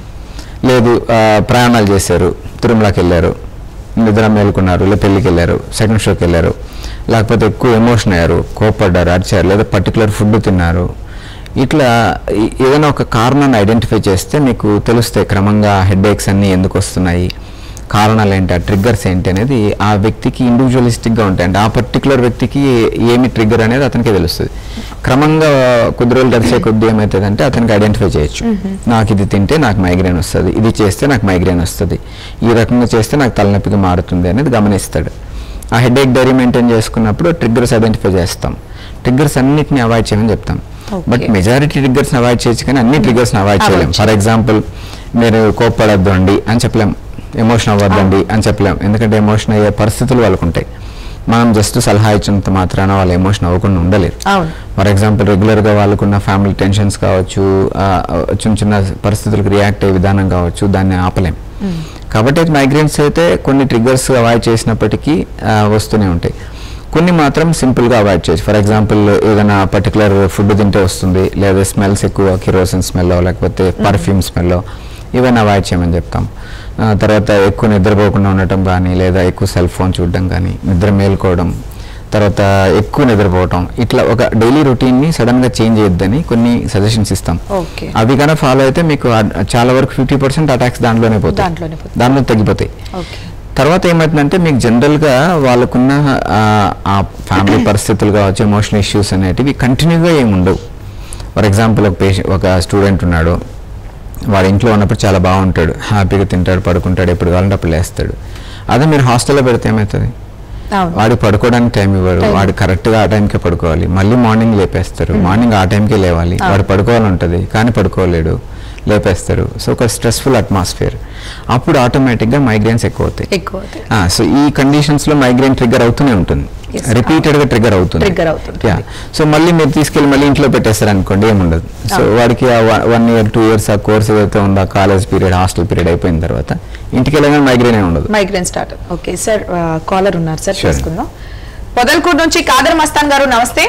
లేదు ఆ, ప్రయాణాలు చేశారు తిరుమలకి వెళ్ళారు నిద్ర మేలుకున్నారు లేదా పెళ్ళికి వెళ్ళారు సెకండ్ షోకి వెళ్ళారు లేకపోతే ఎక్కువ ఎమోషన్ అయ్యారు కోపడ్డారు అరిచారు లేదా పర్టికులర్ ఫుడ్ తిన్నారు ఇట్లా ఈ- ఏదైనా ఒక కారణాన్ని ఐడెంటిఫై చేస్తే మీకు తెలుస్తాయి క్రమంగా హెడ్ ఏక్స్ అన్నీ ఎందుకు వస్తున్నాయి కారణాలు ఏంటి ఆ ట్రిగ్గర్స్ ఏంటి అనేది ఆ వ్యక్తికి ఇండివిజువలిస్టిక్గా ఉంటాయి అంటే ఆ పర్టికులర్ వ్యక్తికి ఏమి ట్రిగ్గర్ అనేది అతనికి తెలుస్తుంది క్రమంగా కొద్ది రోజులు గడిచే కొద్ది ఏమవుతుందంటే అతనికి ఐడెంటిఫై చేయొచ్చు నాకు ఇది తింటే నాకు మైగ్రేన్ వస్తుంది ఇది చేస్తే నాకు మైగ్రేన్ వస్తుంది ఈ రకంగా చేస్తే నాకు తలనొప్పిగా మారుతుంది అనేది గమనిస్తాడు ఆ హెడ్ ఏక్ డైరీ మెయింటైన్ చేసుకున్నప్పుడు ట్రిగ్గర్స్ ఐడెంటిఫై చేస్తాం ట్రిగ్గర్స్ అన్నిటిని అవాయిడ్ చేయమని చెప్తాం బట్ Okay. మెజారిటీ ట్రిగ్గర్స్ని అవాయిడ్ చేయొచ్చు కానీ అన్ని ట్రిగ్గర్స్ని అవాయిడ్ Avoid చేయలేం ఫర్ ఎగ్జాంపుల్ మీరు కోప్పడద్దు అండి అని చెప్పలేం ఎమోషన్ అవ్వద్దండి అని చెప్పలేం ఎందుకంటే ఎమోషన్ అయ్యే పరిస్థితులు వాళ్ళకు ఉంటాయి మనం జస్ట్ సలహా ఇచ్చినంత మాత్రాన వాళ్ళు ఎమోషన్ అవ్వకుండా ఉండలేరు అవును ఫర్ ఎగ్జాంపుల్ రెగ్యులర్గా వాళ్ళకున్న ఫ్యామిలీ టెన్షన్స్ కావచ్చు ఆ, చిన్న చిన్న పరిస్థితులకు రియాక్ట్ అయ్యే విధానం కావచ్చు దాన్ని ఆపలేం కాబట్టి మైగ్రేన్స్ అయితే కొన్ని ట్రిగ్గర్స్ అవాయిడ్ చేసినప్పటికీ ఆ, వస్తూనే ఉంటాయి కొన్ని మాత్రం సింపుల్గా అవాయిడ్ చేయొచ్చు ఫర్ ఎగ్జాంపుల్ ఏదైనా పర్టికులర్ ఫుడ్ తింటే వస్తుంది లేదా స్మెల్స్ ఎక్కువ కిరోసిన్ స్మెల్ లేకపోతే పర్ఫ్యూమ్ స్మెల్ ఇవన్నీ అవాయిడ్ చేయమని చెప్తాం ఆ, తర్వాత ఎక్కువ నిద్రపోకుండా ఉండటం కానీ లేదా ఎక్కువ సెల్ ఫోన్ చూడడం కానీ నిద్ర మేల్కోవడం తర్వాత ఎక్కువ నిద్రపోవటం ఇట్లా ఒక డైలీ రొటీన్ని సడన్గా చేంజ్ చేయొద్దని కొన్ని సజెషన్స్ ఇస్తాం ఓకే అవి కనుక ఫాలో అయితే మీకు ఆ- చాలా వరకు ఫిఫ్టీ పర్సెంట్ అటాక్స్ దాంట్లోనే పోతాయి దాంట్లోనే పోతాయి. దాంట్లో తగ్గిపోతాయి ఓకే తర్వాత ఏమవుతుందంటే మీకు జనరల్గా వాళ్ళకున్న ఆ, ఆ ఫ్యామిలీ పరిస్థితులు కావచ్చు ఎమోషనల్ ఇష్యూస్ అనేటివి కంటిన్యూగా ఏమి ఉండవు ఫర్ ఎగ్జాంపుల్ ఒక పేషెంట్ ఒక స్టూడెంట్ ఉన్నాడు వాడు ఇంట్లో ఉన్నప్పుడు చాలా బాగుంటాడు హ్యాపీగా తింటాడు పడుకుంటాడు ఎప్పుడు కావాలంటే అప్పుడు లేస్తాడు అదే మీరు హాస్టల్లో పెడితే ఏమవుతుంది అవును వాడు పడుకోవడానికి టైం ఇవ్వరు Time. వాడు కరెక్ట్గా ఆ టైంకే పడుకోవాలి మళ్ళీ మార్నింగ్ లేపేస్తారు మార్నింగ్ ఆ టైంకే లేవాలి వాడు పడుకోవాలని ఉంటుంది కానీ పడుకోలేడు లేపేస్తారు సో ఒక స్ట్రెస్ఫుల్ అట్మాస్ఫియర్ అప్పుడు ఆటోమేటిక్గా మైగ్రేన్స్ ఎక్కువ అవుతాయి ఎక్కువ అవుతాయి. ఆ, సో ఈ కండిషన్స్ లో మైగ్రేన్ ట్రిగ్గర్ అవుతూనే ఉంటుంది Yes. రిపీటెడ్ గా ట్రిగ్గర్ అవుతుంది Trigger అవుతుంటుంది. యా సో మళ్ళీ మీరు తీసుకెళ్ళి మళ్ళీ ఇంట్లో పెట్టేస్తారు అనుకోండి ఏముండదు సో వాడికి వన్ ఇయర్ టూ ఇయర్స్ ఆ కోర్స్ ఏదైతే ఉందో కాలేజ్ పీరియడ్ హాస్టల్ పీరియడ్ అయిపోయిన తర్వాత ఇంటికి వెళ్ళగానే మైగ్రేన్ ఏ ఉండదు migraine start okay sir caller ఉన్నారు సార్ Sure. తీసుకుందాం పొదల్కూరు నుంచి కాదర్ మస్తాన్ గారు నమస్తే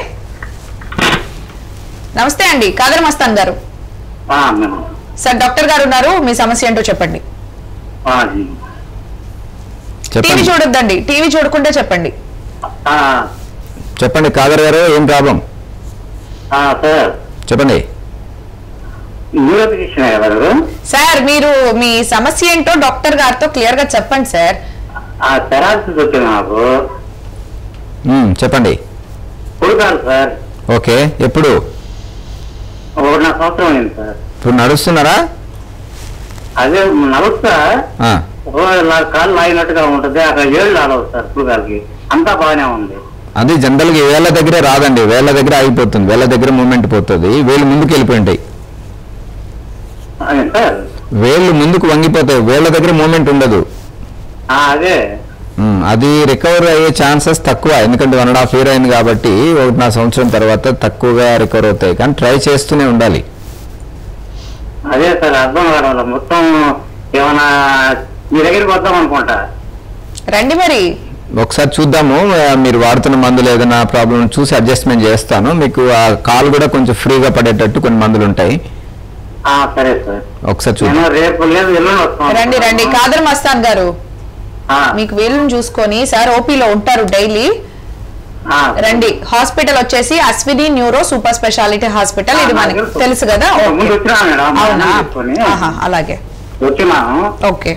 నమస్తే అండి కాదర్ మస్తాన్ గారు ఆ, మేడం. సార్ డాక్టర్ గారు ఉన్నారు మీ సమస్య ఏంటో చెప్పండి ఆ, జీ. టీవీ చెప్పండి చూడొద్దండి టీవీ చూడకుంటే చెప్పండి ఆ, చెప్పండి కాదర్ గారు ఏం ప్రాబ్లం ఆ, సార్ చెప్పండి న్యూరో ఫిజిషియన్ ఎవరు సార్ మీరు మీ సమస్య ఏంటో డాక్టర్ గారితో క్లియర్ గా చెప్పండి సార్ ఆ పెరాలసిస్ వచ్చింది నాకు మ్మ్, చెప్పండి కొడుకాలి సార్ ఓకే ఎప్పుడు ఒకటిన్నర సంవత్సరం అయింది సార్ ఇప్పుడు నడుస్తున్నారా అదే నడుస్తా ఆ, ఓ ఇలా కాళ్ళు లాగినట్టుగా ఉంటుంది అక్కడ ఏళ్ళు ఆడవు సార్ పురుగాలకి అంతా బాగానే ఉంది అది జనరల్గా వేళ్ళ దగ్గరే రాదండి వేళ్ళ దగ్గర ఆగిపోతుంది వేళ్ళ దగ్గర మూమెంట్ పోతుంది వేళ్ళు ముందుకు వెళ్ళిపోయి ఉంటాయి అదే సార్ వేళ్ళు ముందుకు వంగిపోతాయి వేళ్ళ దగ్గర మూమెంట్ ఉండదు ఆ, అదే మ్మ్. అది రికవర్ అయ్యే ఛాన్సెస్ తక్కువ ఎందుకంటే వన్ అండ్ హాఫ్ ఇయర్ అయింది కాబట్టి ఒకటిన్నర సంవత్సరం తర్వాత తక్కువగా రికవర్ అవుతాయి కానీ ట్రై చేస్తూనే ఉండాలి అదే సార్ అర్థం కావడం మొత్తం ఏమైనా మీ దగ్గరికి వద్దాం అనుకుంటా రండి మరి ఒకసారి చూద్దాము ఆ, మీరు వాడుతున్న మందులు ఏదైనా ప్రాబ్లం చూసి అడ్జస్ట్మెంట్ చేస్తాను మీకు ఆ కాల్ కూడా కొంచెం ఫ్రీగా పడేటట్టు కొన్ని మందులు ఉంటాయి ఆ, సరే సార్ ఒకసారి నేను చూద్దాం రేపు లేదు ఎల్లుండి వస్తాను రండి రండి కాదర్ మస్తాన్ గారు ఆ, మీకు వీలుని చూసుకొని సార్ ఓపీలో ఉంటారు డైలీ ఆ, రండి హాస్పిటల్ వచ్చేసి Ashwini neuro super speciality hospital ఇది మనకి తెలుసు. తెలుసు కదా ఓ, ఓకే. ముందు వచ్చినా మేడం అవునా తీసుకొని ఆహా, అలాగే వచ్చినాను ఓకే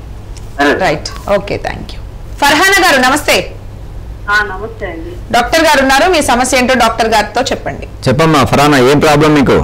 సరే sir. Right okay thank you Farhana garu నమస్తే ఆ, నమస్తే అండి డాక్టర్ గారు ఉన్నారు మీ సమస్య ఏంటో డాక్టర్ గారితో చెప్పండి చెప్పమ్మా ఫరానా ఏం ప్రాబ్లం మీకు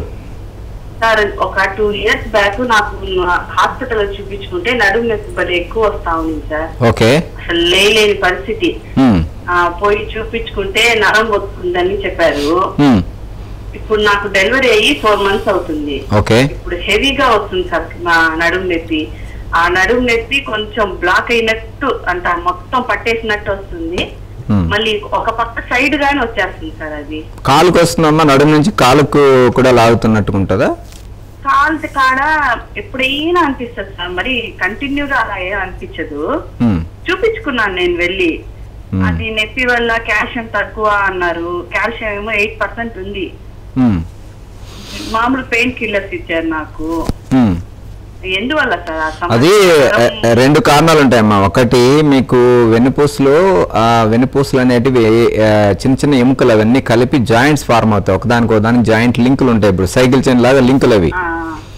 సార్ ఒక టూ ఇయర్స్ బ్యాక్ నాకు హాస్పిటల్ చూపించుకుంటే నడుము నొప్పి బలి ఎక్కువ వస్తా ఉంది సార్ ఓకే అసలు లేలేని పరిస్థితి ఉమ్, ఆ, పోయి చూపించుకుంటే నరం వస్తుందని చెప్పారు ఉమ్, ఇప్పుడు నాకు డెలివరీ అయ్యి ఫోర్ మంత్స్ అవుతుంది ఓకే ఇప్పుడు హెవీగా వస్తుంది సార్ నా నడుము నొప్పి ఆ నడుము నొప్పి కొంచెం బ్లాక్ అయినట్టు అంట మొత్తం పట్టేసినట్టు వస్తుంది Hmm. మళ్ళీ ఒక పక్క సైడ్ గానే వచ్చేస్తుంది సార్ అది కాలుకు వస్తుందమ్మా నడుము నుంచి కాలుకు కూడా లాగుతున్నట్టు ఉంటుందా కాల్త కాడ ఎప్పుడైనా అనిపిస్తుంది సార్ మరి కంటిన్యూగా అలా ఏం అనిపించదు ఉమ్, చూపించుకున్నాను నేను వెళ్ళి Hmm. అది నొప్పి వల్ల కాల్షియం తక్కువ అన్నారు కాల్షియం ఏమో ఎయిట్ పర్సెంట్ ఉంది ఉమ్, మామూలు పెయిన్ కిల్లర్స్ ఇచ్చారు నాకు ఉమ్. ఎందువల్ల సార్ ఆ సమస్య? అది నరం- ఎ- రెండు కారణాలు ఉంటాయమ్మా ఒకటి మీకు వెన్నుపూసలో ఆ వెన్నుపూసలు అనేటివి ఆ, చిన్న చిన్న ఎముకలు అవన్నీ కలిపి జాయింట్స్ ఫార్మ్ అవుతాయి ఒకదానికి ఒకదానికి జాయింట్ లింకులు ఉంటాయి ఇప్పుడు సైకిల్ చైన్ లాగా లింకులు అవి ఆ,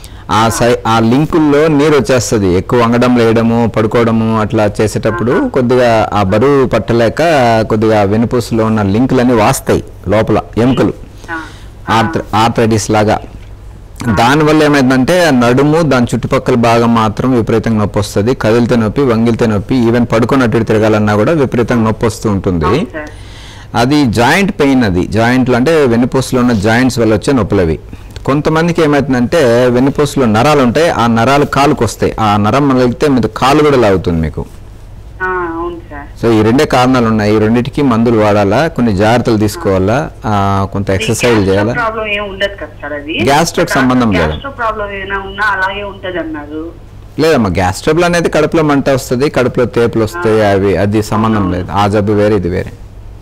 ఆ సై ఆ లింకుల్లో నీరు వచ్చేస్తుంది ఎక్కువ వంగడం లేయడము పడుకోవడము అట్లా చేసేటప్పుడు కొద్దిగా ఆ బరువు పట్టలేక కొద్దిగా వెన్నుపూసలో ఉన్న లింకులన్నీ వాస్తాయి లోపల ఎముకలు ఆ, ఆర్థ ఆర్థరైటిస్ లాగా దానివల్ల ఏమైందంటే ఆ నడుము దాని చుట్టుపక్కల భాగం మాత్రం విపరీతంగా నొప్పి వస్తుంది కదిలితే నొప్పి వంగిలితే నొప్పి ఈవెన్ పడుకున్నట్టు తిరగాలన్నా కూడా విపరీతంగా నొప్పి వస్తూ ఉంటుంది అవును సార్. అది జాయింట్ పెయిన్ అది జాయింట్లు అంటే వెన్నుపూసలో ఉన్న జాయింట్స్ వల్ల వచ్చే నొప్పులు అవి కొంతమందికి ఏమవుతుందంటే వెన్నుపూసలో నరాలు ఉంటాయి ఆ నరాలు కాలుకు వస్తాయి ఆ నరం మలిగితే మీద కాలు కూడా లాగుతుంది మీకు ఆ, అవును సార్ సో ఈ రెండే కారణాలు ఉన్నాయి ఈ రెండింటికి మందులు వాడాలా కొన్ని జాగ్రత్తలు తీసుకోవాలా ఆ, కొంత ఎక్సర్సైజ్ చేయాలా ప్రాబ్లం ఏం ఉండదు కదా సార్ అది Gastro కి సంబంధం లేదు. గ్యాస్ట్రో ప్రాబ్లం ఏమైనా ఉన్నా అలాగే ఉంటది అన్నారు లేదమ్మా గ్యాస్ ట్రబుల్ అనేది కడుపులో మంట వస్తుంది కడుపులో తేపులు వస్తాయి అవి అది సంబంధం లేదు ఆ జబ్బు వేరే ఇది వేరే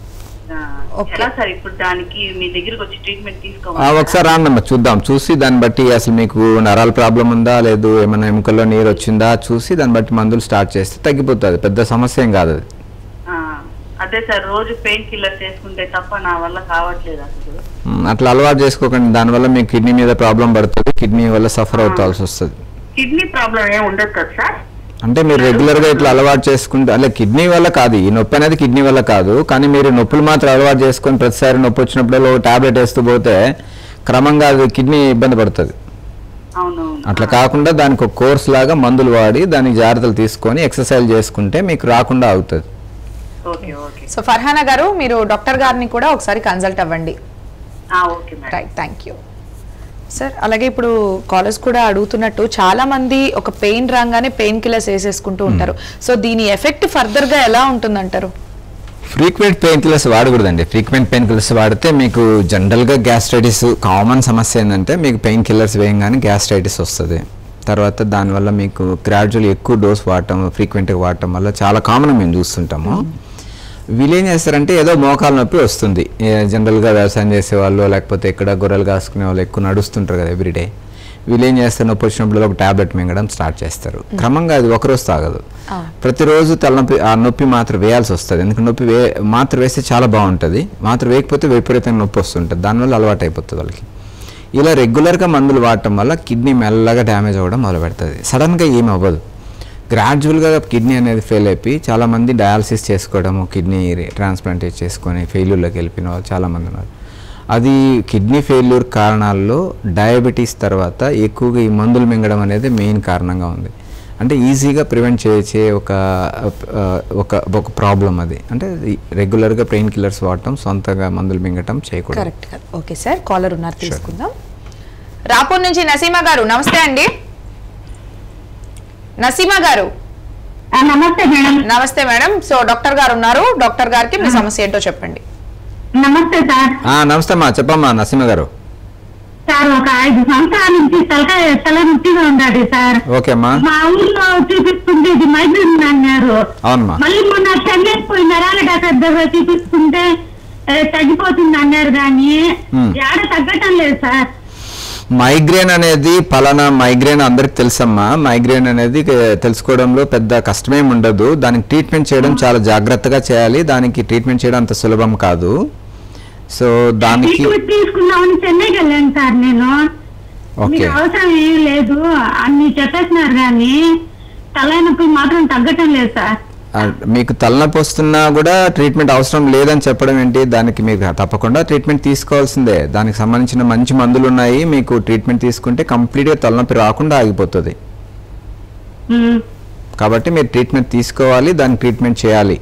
ఆ, ఓకే. ఎలా సార్ ఇప్పుడు దానికి మీ దగ్గరికి వచ్చి ట్రీట్మెంట్ ఆ, తీసుకోవాలి ఒకసారి రాండమ్మా చూద్దాం చూసి దాన్ని బట్టి అసలు మీకు నరాల ప్రాబ్లం ఉందా లేదు ఏమైనా ఎముకల్లో నీరు వచ్చిందా చూసి దాన్ని బట్టి మందులు స్టార్ట్ చేస్తే తగ్గిపోతుంది పెద్ద సమస్య ఏం కాదు అది ఆ, అదే సార్ రోజు పెయిన్ కిల్లర్స్ వేసుకుంటే తప్ప నా వల్ల కావట్లేదు అసలు ఉమ్, అట్లా అలవాటు చేసుకోకండి దానివల్ల మీకు కిడ్నీ మీద ప్రాబ్లం పడుతుంది కిడ్నీ వల్ల సఫర్ అవుతాల్సి వస్తుంది కిడ్నీ ప్రాబ్లం ఏం ఉండదు కదా సార్ అంటే మీరు రెగ్యులర్గా ఇట్లా అలవాటు చేసుకుంటే అలా కిడ్నీ వల్ల కాదు ఈ నొప్పి అనేది కిడ్నీ వల్ల కాదు కానీ మీరు నొప్పులు మాత్రం అలవాటు చేసుకొని ప్రతిసారి నొప్పి వచ్చినప్పుడు ఒక టాబ్లెట్ వేస్తూ పోతే క్రమంగా అది కిడ్నీ ఇబ్బంది పడుతుంది అవునవును అట్లా కాకుండా దానికి ఒక కోర్స్ లాగా మందులు వాడి దానికి జాగ్రత్తలు తీసుకొని ఎక్సర్సైజ్ చేసుకుంటే మీకు రాకుండా అవుతుంది ఓకే ఓకే సో ఫర్హానా గారు మీరు డాక్టర్ గారిని కూడా ఒకసారి కన్సల్ట్ అవ్వండి ఆ, okay madam right thank you sir అలాగే ఇప్పుడు కాలేజ్ కూడా అడుగుతున్నట్టు చాలా మంది ఒక పెయిన్ రాగానే పెయిన్ కిల్లర్స్ వేసేసుకుంటూ ఉంటారు సో దీని ఎఫెక్ట్ ఫర్దర్ గా ఎలా ఉంటుందంటారు ఫ్రీక్వెంట్ పెయిన్ కిల్లర్స్ వాడకూడదండి ఫ్రీక్వెంట్ పెయిన్ కిల్లర్స్ వాడితే మీకు జనరల్గా గ్యాస్ట్రైటిస్ కామన్ సమస్య ఏంటంటే మీకు పెయిన్ కిల్లర్స్ వేయంగానే గ్యాస్ట్రైటిస్ వస్తుంది తర్వాత దానివల్ల మీకు గ్రాడ్యువల్ ఎక్కువ డోస్ వాడటం ఫ్రీక్వెంట్గా వాడటం వల్ల చాలా కామన్ మేము చూస్తుంటాము వీళ్ళు ఏం చేస్తారంటే ఏదో మోకాలు నొప్పి వస్తుంది ఏ జనరల్గా వ్యవసాయం చేసేవాళ్ళు లేకపోతే ఇక్కడ గొర్రెలు కాసుకునే వాళ్ళు ఎక్కువ నడుస్తుంటారు కదా ఎవ్రీడే వీళ్ళు ఏం చేస్తారు నొప్పి వచ్చినప్పుడు ఒక టాబ్లెట్ మింగడం స్టార్ట్ చేస్తారు క్రమంగా అది ఒకరోజు తాగదు ప్రతిరోజు తలనొప్పి ఆ నొప్పి మాత్రం వేయాల్సి వస్తుంది ఎందుకంటే నొప్పి వే మాత్ర వేస్తే చాలా బాగుంటుంది మాత్ర వేయకపోతే విపరీతంగా నొప్పి వస్తుంటుంది దానివల్ల అలవాటు అయిపోతుంది వాళ్ళకి ఇలా రెగ్యులర్గా మందులు వాడటం వల్ల కిడ్నీ మెల్లగా డ్యామేజ్ అవ్వడం మొదలు పెడుతుంది సడన్గా ఏమి అవ్వదు గ్రాడ్యువల్గా కిడ్నీ అనేది ఫెయిల్ అయిపోయి చాలామంది డయాలసిస్ చేసుకోవడము కిడ్నీ ట్రాన్స్ప్లాంట్ చేసుకొని ఫెయిల్యూర్లోకి వెళ్ళిపోయిన వాళ్ళు చాలామంది ఉన్నారు అది కిడ్నీ ఫెయిల్యూర్ కారణాల్లో డయాబెటీస్ తర్వాత ఎక్కువగా ఈ మందులు మింగడం అనేది మెయిన్ కారణంగా ఉంది అంటే ఈజీగా ప్రివెంట్ చేసే ఒక ఆ, ఒక ఒక ప్రాబ్లం అది అంటే రెగ్యులర్గా పెయిన్ కిల్లర్స్ వాడటం సొంతంగా మందులు మింగటం చేయకూడదు కరెక్ట్ ఓకే సార్ కాలర్ ఉన్నారు తీసుకుందాం రాపూర్ నుంచి నసీమా గారు నమస్తే అండి నసీమా గారు నమస్తే మేడం నమస్తే మేడం సో డాక్టర్ గారు ఉన్నారు డాక్టర్ గారికి మీ సమస్య ఏంటో చెప్పండి నమస్తే సార్ ఆ, నమస్తే అమ్మా చెప్పమ్మా నరసింహ గారు సార్ ఒక ఐదు సంవత్సరాల నుంచి తలకాయ తల నొప్పిగా ఉండాలి సార్ ఓకే అమ్మా మా ఊర్లో చూపిస్తుంటే ఇది మైగ్రేన్ అన్నారు అవునమ్మా మళ్ళీ మొన్న చెన్నైకి పోయి నరాల డాక్టర్ దగ్గర చూపిస్తుంటే ఏ, తగ్గిపోతుంది అన్నారు కానీ Hmm. ఏడ తగ్గటం లేదు సార్ మైగ్రేన్ అనేది పలానా మైగ్రేన్ అందరికి తెలుసమ్మా మైగ్రేన్ అనేది ఏ, తెలుసుకోవడంలో పెద్ద కష్టమేం ఉండదు దానికి ట్రీట్మెంట్ చేయడం చాలా జాగ్రత్తగా చేయాలి దానికి ట్రీట్మెంట్ చేయడం అంత సులభం కాదు సో దానికి ట్రీట్మెంట్ తీసుకుందామని చెన్నైకి వెళ్ళాను సార్ నేను ఓకే మీకు అవసరం ఏం లేదు అన్ని చెప్పేస్తున్నారు కానీ తలనొప్పి మాత్రం తగ్గటం లేదు సార్ ఆ, మీకు తలనొప్పి వస్తున్నా కూడా ట్రీట్మెంట్ అవసరం లేదని చెప్పడం ఏంటి దానికి మీరు తప్పకుండా ట్రీట్మెంట్ తీసుకోవాల్సిందే దానికి సంబంధించిన మంచి మందులు ఉన్నాయి మీకు ట్రీట్మెంట్ తీసుకుంటే కంప్లీట్గా తలనొప్పి రాకుండా ఆగిపోతుంది ఉమ్. కాబట్టి మీరు ట్రీట్మెంట్ తీసుకోవాలి దానికి ట్రీట్మెంట్ చేయాలి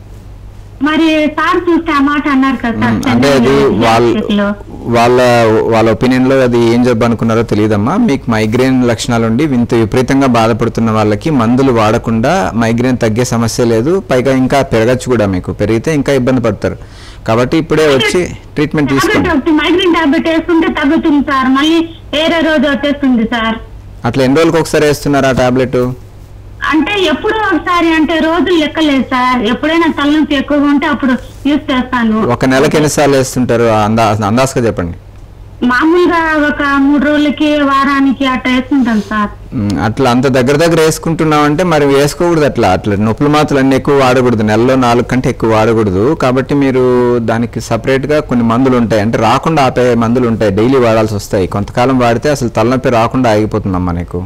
మరి సార్ చూస్తే ఆ మాట అన్నారు కదా సార్ మ్మ్. అంటే అది వాళ్ళ చెన్నైలో. వాళ్ళ వాళ్ళ ఒపీనియన్ లో అది ఏం జబ్బు అనుకున్నారో తెలియదమ్మా మీకు మైగ్రేన్ లక్షణాలు ఉండి ఇంత విపరీతంగా బాధపడుతున్న వాళ్ళకి మందులు వాడకుండా మైగ్రేన్ తగ్గే సమస్య లేదు పైగా ఇంకా పెరగచ్చు కూడా మీకు పెరిగితే ఇంకా ఇబ్బంది పడతారు కాబట్టి ఇప్పుడే వచ్చి ట్రీట్మెంట్ టాబ్లెట్ తీసుకోండి ఒకటి మైగ్రేన్ టాబ్లెట్ వేసుకుంటే తగ్గుతుంది సార్ మళ్ళీ వేరే రోజు వచ్చేస్తుంది సార్ అట్లా ఎన్ని రోజులకు ఒకసారి వేస్తున్నారు ఆ టాబ్లెట్ అంటే ఎప్పుడో ఒకసారి అంటే రోజులు లెక్కలేదు సార్ ఎప్పుడైనా తలనొప్పి ఎక్కువగా ఉంటే అప్పుడు యూస్ చేస్తాను ఒక నెలకి ఎన్నిసార్లు వేస్తుంటారు అందా అందాజుగా చెప్పండి మామూలుగా ఒక మూడు రోజులకి వారానికి అట్లా వేసుకుంటాను సార్ మ్, అట్లా అంత దగ్గర దగ్గర వేసుకుంటున్నాం అంటే మరి వేసుకోకూడదు అట్లా అట్లా నొప్పుల మాత్రలు అన్ని ఎక్కువ వాడకూడదు నెలలో నాలుగు కంటే ఎక్కువ వాడకూడదు కాబట్టి మీరు దానికి separate గా కొన్ని మందులు ఉంటాయి అంటే రాకుండా ఆపే మందులు ఉంటాయి డైలీ వాడాల్సి వస్తాయి కొంతకాలం వాడితే అసలు తలనొప్పి రాకుండా ఆగిపోతుందమ్మా నీకు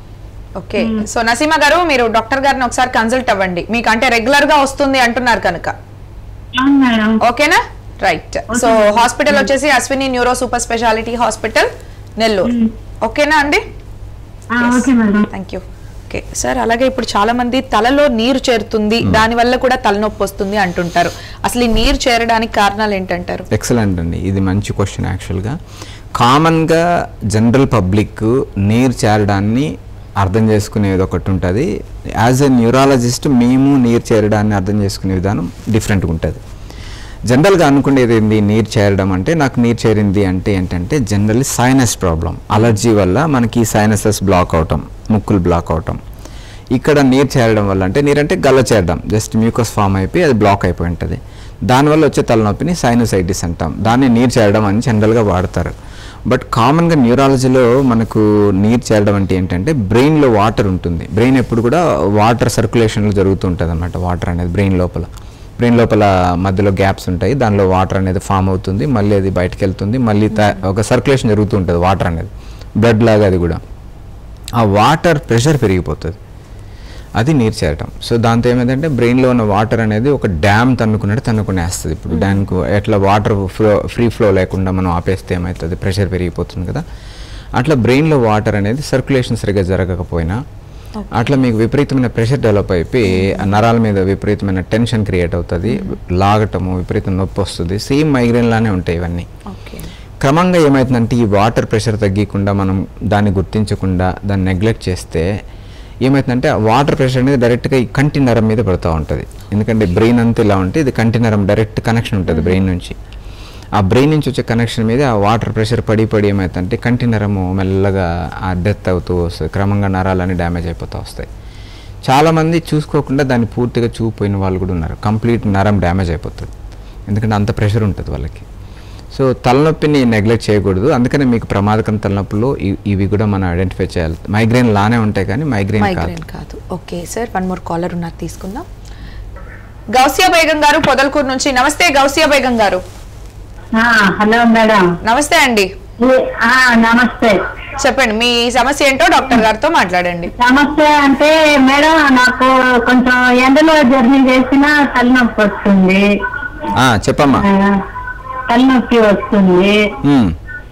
ఓకే సో నసీమ గారు మీరు డాక్టర్ గారిని ఒకసారి కన్సల్ట్ అవ్వండి మీకు అంటే రెగ్యులర్ గా వస్తుంది అంటున్నారు కనుక అవును మేడం ఓకేనా రైట్ సో హాస్పిటల్ వచ్చేసి Ashwini neuro super speciality hospital Nellore ఓకేనా అండి ఆ, okay madam thank you okay sir అలాగే ఇప్పుడు చాలా మంది తలలో నీరు చేరుతుంది దాని వల్ల కూడా తలనొప్పి వస్తుంది అంటుంటారు అసలు ఈ నీరు చేరడానికి కారణాలు ఏంటంటారు ఎక్సలెంట్ అండి ఇది మంచి క్వశ్చన్ యాక్చువల్గా కామన్గా జనరల్ పబ్లిక్ నీరు చేరడాన్ని అర్థం చేసుకునేది ఒకటి ఉంటుంది యాజ్ ఎ న్యూరాలజిస్ట్ మేము నీరు చేరడాన్ని అర్థం చేసుకునే విధానం డిఫరెంట్గా ఉంటుంది జనరల్గా అనుకునేది ఏంది నీరు చేరడం అంటే నాకు నీరు చేరింది అంటే ఏంటంటే జనరల్లీ సైనస్ ప్రాబ్లం అలర్జీ వల్ల మనకి సైనసెస్ బ్లాక్ అవటం ముక్కులు బ్లాక్ అవటం ఇక్కడ నీరు చేరడం వల్ల అంటే నీరు అంటే గల్ల చేరడం జస్ట్ మ్యూకస్ ఫామ్ అయిపోయి అది బ్లాక్ అయిపోయి ఉంటుంది దానివల్ల వచ్చే తలనొప్పిని సైనసైటిస్ అంటాం దాన్ని నీరు చేరడం అని జనరల్గా వాడతారు బట్ కామన్గా న్యూరాలజీలో మనకు నీరు చేరడం అంటే ఏంటంటే బ్రెయిన్లో వాటర్ ఉంటుంది బ్రెయిన్ ఎప్పుడు కూడా వాటర్ సర్క్యులేషన్లో జరుగుతూ ఉంటుంది అనమాట వాటర్ అనేది బ్రెయిన్ లోపల బ్రెయిన్ లోపల మధ్యలో గ్యాప్స్ ఉంటాయి దానిలో వాటర్ అనేది ఫామ్ అవుతుంది మళ్ళీ అది బయటకు వెళ్తుంది మళ్ళీ త- ఒక సర్క్యులేషన్ జరుగుతూ ఉంటుంది వాటర్ అనేది బ్లడ్ లాగా అది కూడా ఆ వాటర్ ప్రెషర్ పెరిగిపోతుంది అది నీరు చేరటం సో దాంతో ఏమైందంటే బ్రెయిన్లో ఉన్న వాటర్ అనేది ఒక డ్యామ్ తన్నుకున్నట్టు తన్నుకునేస్తుంది ఇప్పుడు దానికి ఎట్లా వాటర్ ఫ్లో ఫ్రీ ఫ్లో లేకుండా మనం ఆపేస్తే ఏమవుతుంది ప్రెషర్ పెరిగిపోతుంది కదా అట్లా బ్రెయిన్లో వాటర్ అనేది సర్క్యులేషన్ సరిగ్గా జరగకపోయినా అట్లా మీకు విపరీతమైన ప్రెషర్ డెవలప్ అయిపోయి ఆ నరాల మీద విపరీతమైన టెన్షన్ క్రియేట్ అవుతుంది లాగటము విపరీతమైన నొప్పి వస్తుంది సేమ్ మైగ్రేన్ లానే ఉంటాయి ఇవన్నీ ఓకే క్రమంగా ఏమవుతుందంటే ఈ వాటర్ ప్రెషర్ తగ్గకుండా మనం దాన్ని గుర్తించకుండా దాన్ని నెగ్లెక్ట్ చేస్తే ఏమవుతుందంటే ఆ వాటర్ ప్రెషర్ అనేది డైరెక్ట్గా ఈ కంటి నరం మీద పడుతూ ఉంటుంది ఎందుకంటే బ్రెయిన్ అంతా ఇలా ఉంటే ఇది కంటి నరం డైరెక్ట్ కనెక్షన్ ఉంటుంది బ్రెయిన్ నుంచి ఆ బ్రెయిన్ నుంచి వచ్చే కనెక్షన్ మీద ఆ వాటర్ ప్రెషర్ పడి పడి ఏమవుతుందంటే కంటి నరము మెల్లగా ఆ డెత్ అవుతూ వస్తుంది క్రమంగా నరాలన్నీ డ్యామేజ్ అయిపోతూ వస్తాయి చాలామంది చూసుకోకుండా దాన్ని పూర్తిగా చూపోయిన వాళ్ళు కూడా ఉన్నారు కంప్లీట్ నరం డ్యామేజ్ అయిపోతుంది ఎందుకంటే అంత ప్రెషర్ ఉంటుంది వాళ్ళకి సో తలనొప్పిని నెగ్లెక్ట్ చేయకూడదు అందుకనే మీకు ప్రమాదకరం తలనొప్పులు ఇ- ఇవి కూడా మనం ఐడెంటిఫై చేయాలి మైగ్రేన్ లానే ఉంటాయి కానీ మైగ్రేన్ కాదు మైగ్రేన్ కాదు okay sir one more caller ఉన్నారు తీసుకుందాం గౌసియా బేగం గారు పొదలకూరు నుంచి నమస్తే గౌసియా బేగం గారు ఆ, హలో మేడం నమస్తే అండి ఈ- ఆ, నమస్తే చెప్పండి మీ సమస్య ఏంటో డాక్టర్ గారితో మాట్లాడండి నమస్తే అంటే మేడం నాకు కొంచెం ఎండలో జర్నీ చేసిన తలనొప్పి వస్తుంది ఆ, చెప్పమ్మా ఆ, తలనొప్పి వస్తుంది ఉమ్.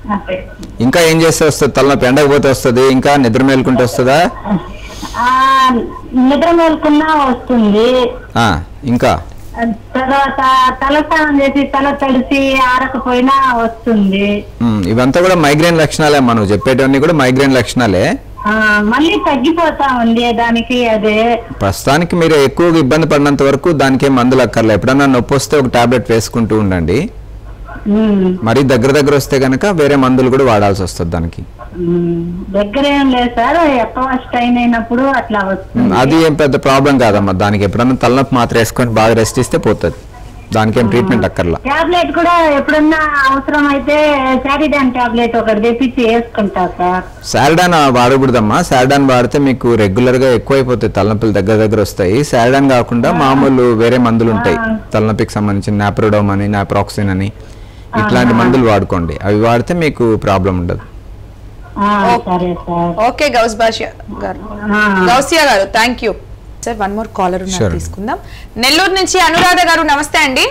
ఇంకా ఏం చేస్తే వస్తుంది తలనొప్పి ఎండకపోతే వస్తుంది ఇంకా నిద్ర మేలుకుంటే వస్తుందా ఆ, నిద్ర మేల్కున్నా వస్తుంది ఆ, ఇంకా తర్వాత తలస్నానం చేసి తల తడిసి ఆరకపోయినా వస్తుంది ఉమ్, ఇవంతా కూడా మైగ్రేన్ లక్షణాలే మనం చెప్పేటవన్నీ కూడా మైగ్రేన్ లక్షణాలే ఆ, మళ్ళీ తగ్గిపోతా ఉంది దానికి అదే ప్రస్తుతానికి మీరు ఎక్కువగా ఇబ్బంది పడినంత వరకు దానికి ఏం మందులు అక్కర్లే ఎప్పుడన్నా నొప్పి వస్తే ఒక టాబ్లెట్ వేసుకుంటూ ఉండండి ఉమ్, మరీ దగ్గర దగ్గర వస్తే కనుక వేరే మందులు కూడా వాడాల్సి వస్తుంది దానికి ఉమ్. దగ్గర ఏం లేదు సార్ ఎక్కువ స్ట్రైన్ అయినప్పుడు అట్లా వస్తుంది అది ఏం పెద్ద ప్రాబ్లం కాదమ్మా దానికి ఎప్పుడన్నా తలనొప్పి మాత్రం వేసుకొని బాగా రెస్ట్ ఇస్తే పోతుంది దానికి ఏం ట్రీట్మెంట్ అక్కర్లా టాబ్లెట్ కూడా ఎప్పుడన్నా అవసరం అయితే శారీడాన్ టాబ్లెట్ ఒకటి తెప్పించి వేసుకుంటా సార్ శారడాన్ వాడకూడదమ్మా శారడాన్ వాడితే మీకు రెగ్యులర్ గా ఎక్కువైపోతాయి తలనొప్పులు దగ్గర దగ్గర వస్తాయి శారడాన్ కాకుండా మామూలు వేరే మందులు ఉంటాయి తలనొప్పికి సంబంధించిన నాప్రోడోమ్ అని నాప్రాక్సిన్ అని ఇట్లాంటి మందులు వాడుకోండి అవి వాడితే మీకు ప్రాబ్లం ఉండదు ఆ, సరే సార్ ఓకే గౌస్ బాషియా గారు ఆ. Gausiya garu thank you sir one more caller ఉన్నారు Sure. తీసుకుందాం నెల్లూరు నుంచి అనురాధ గారు నమస్తే అండి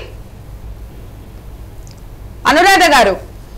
అనురాధ గారు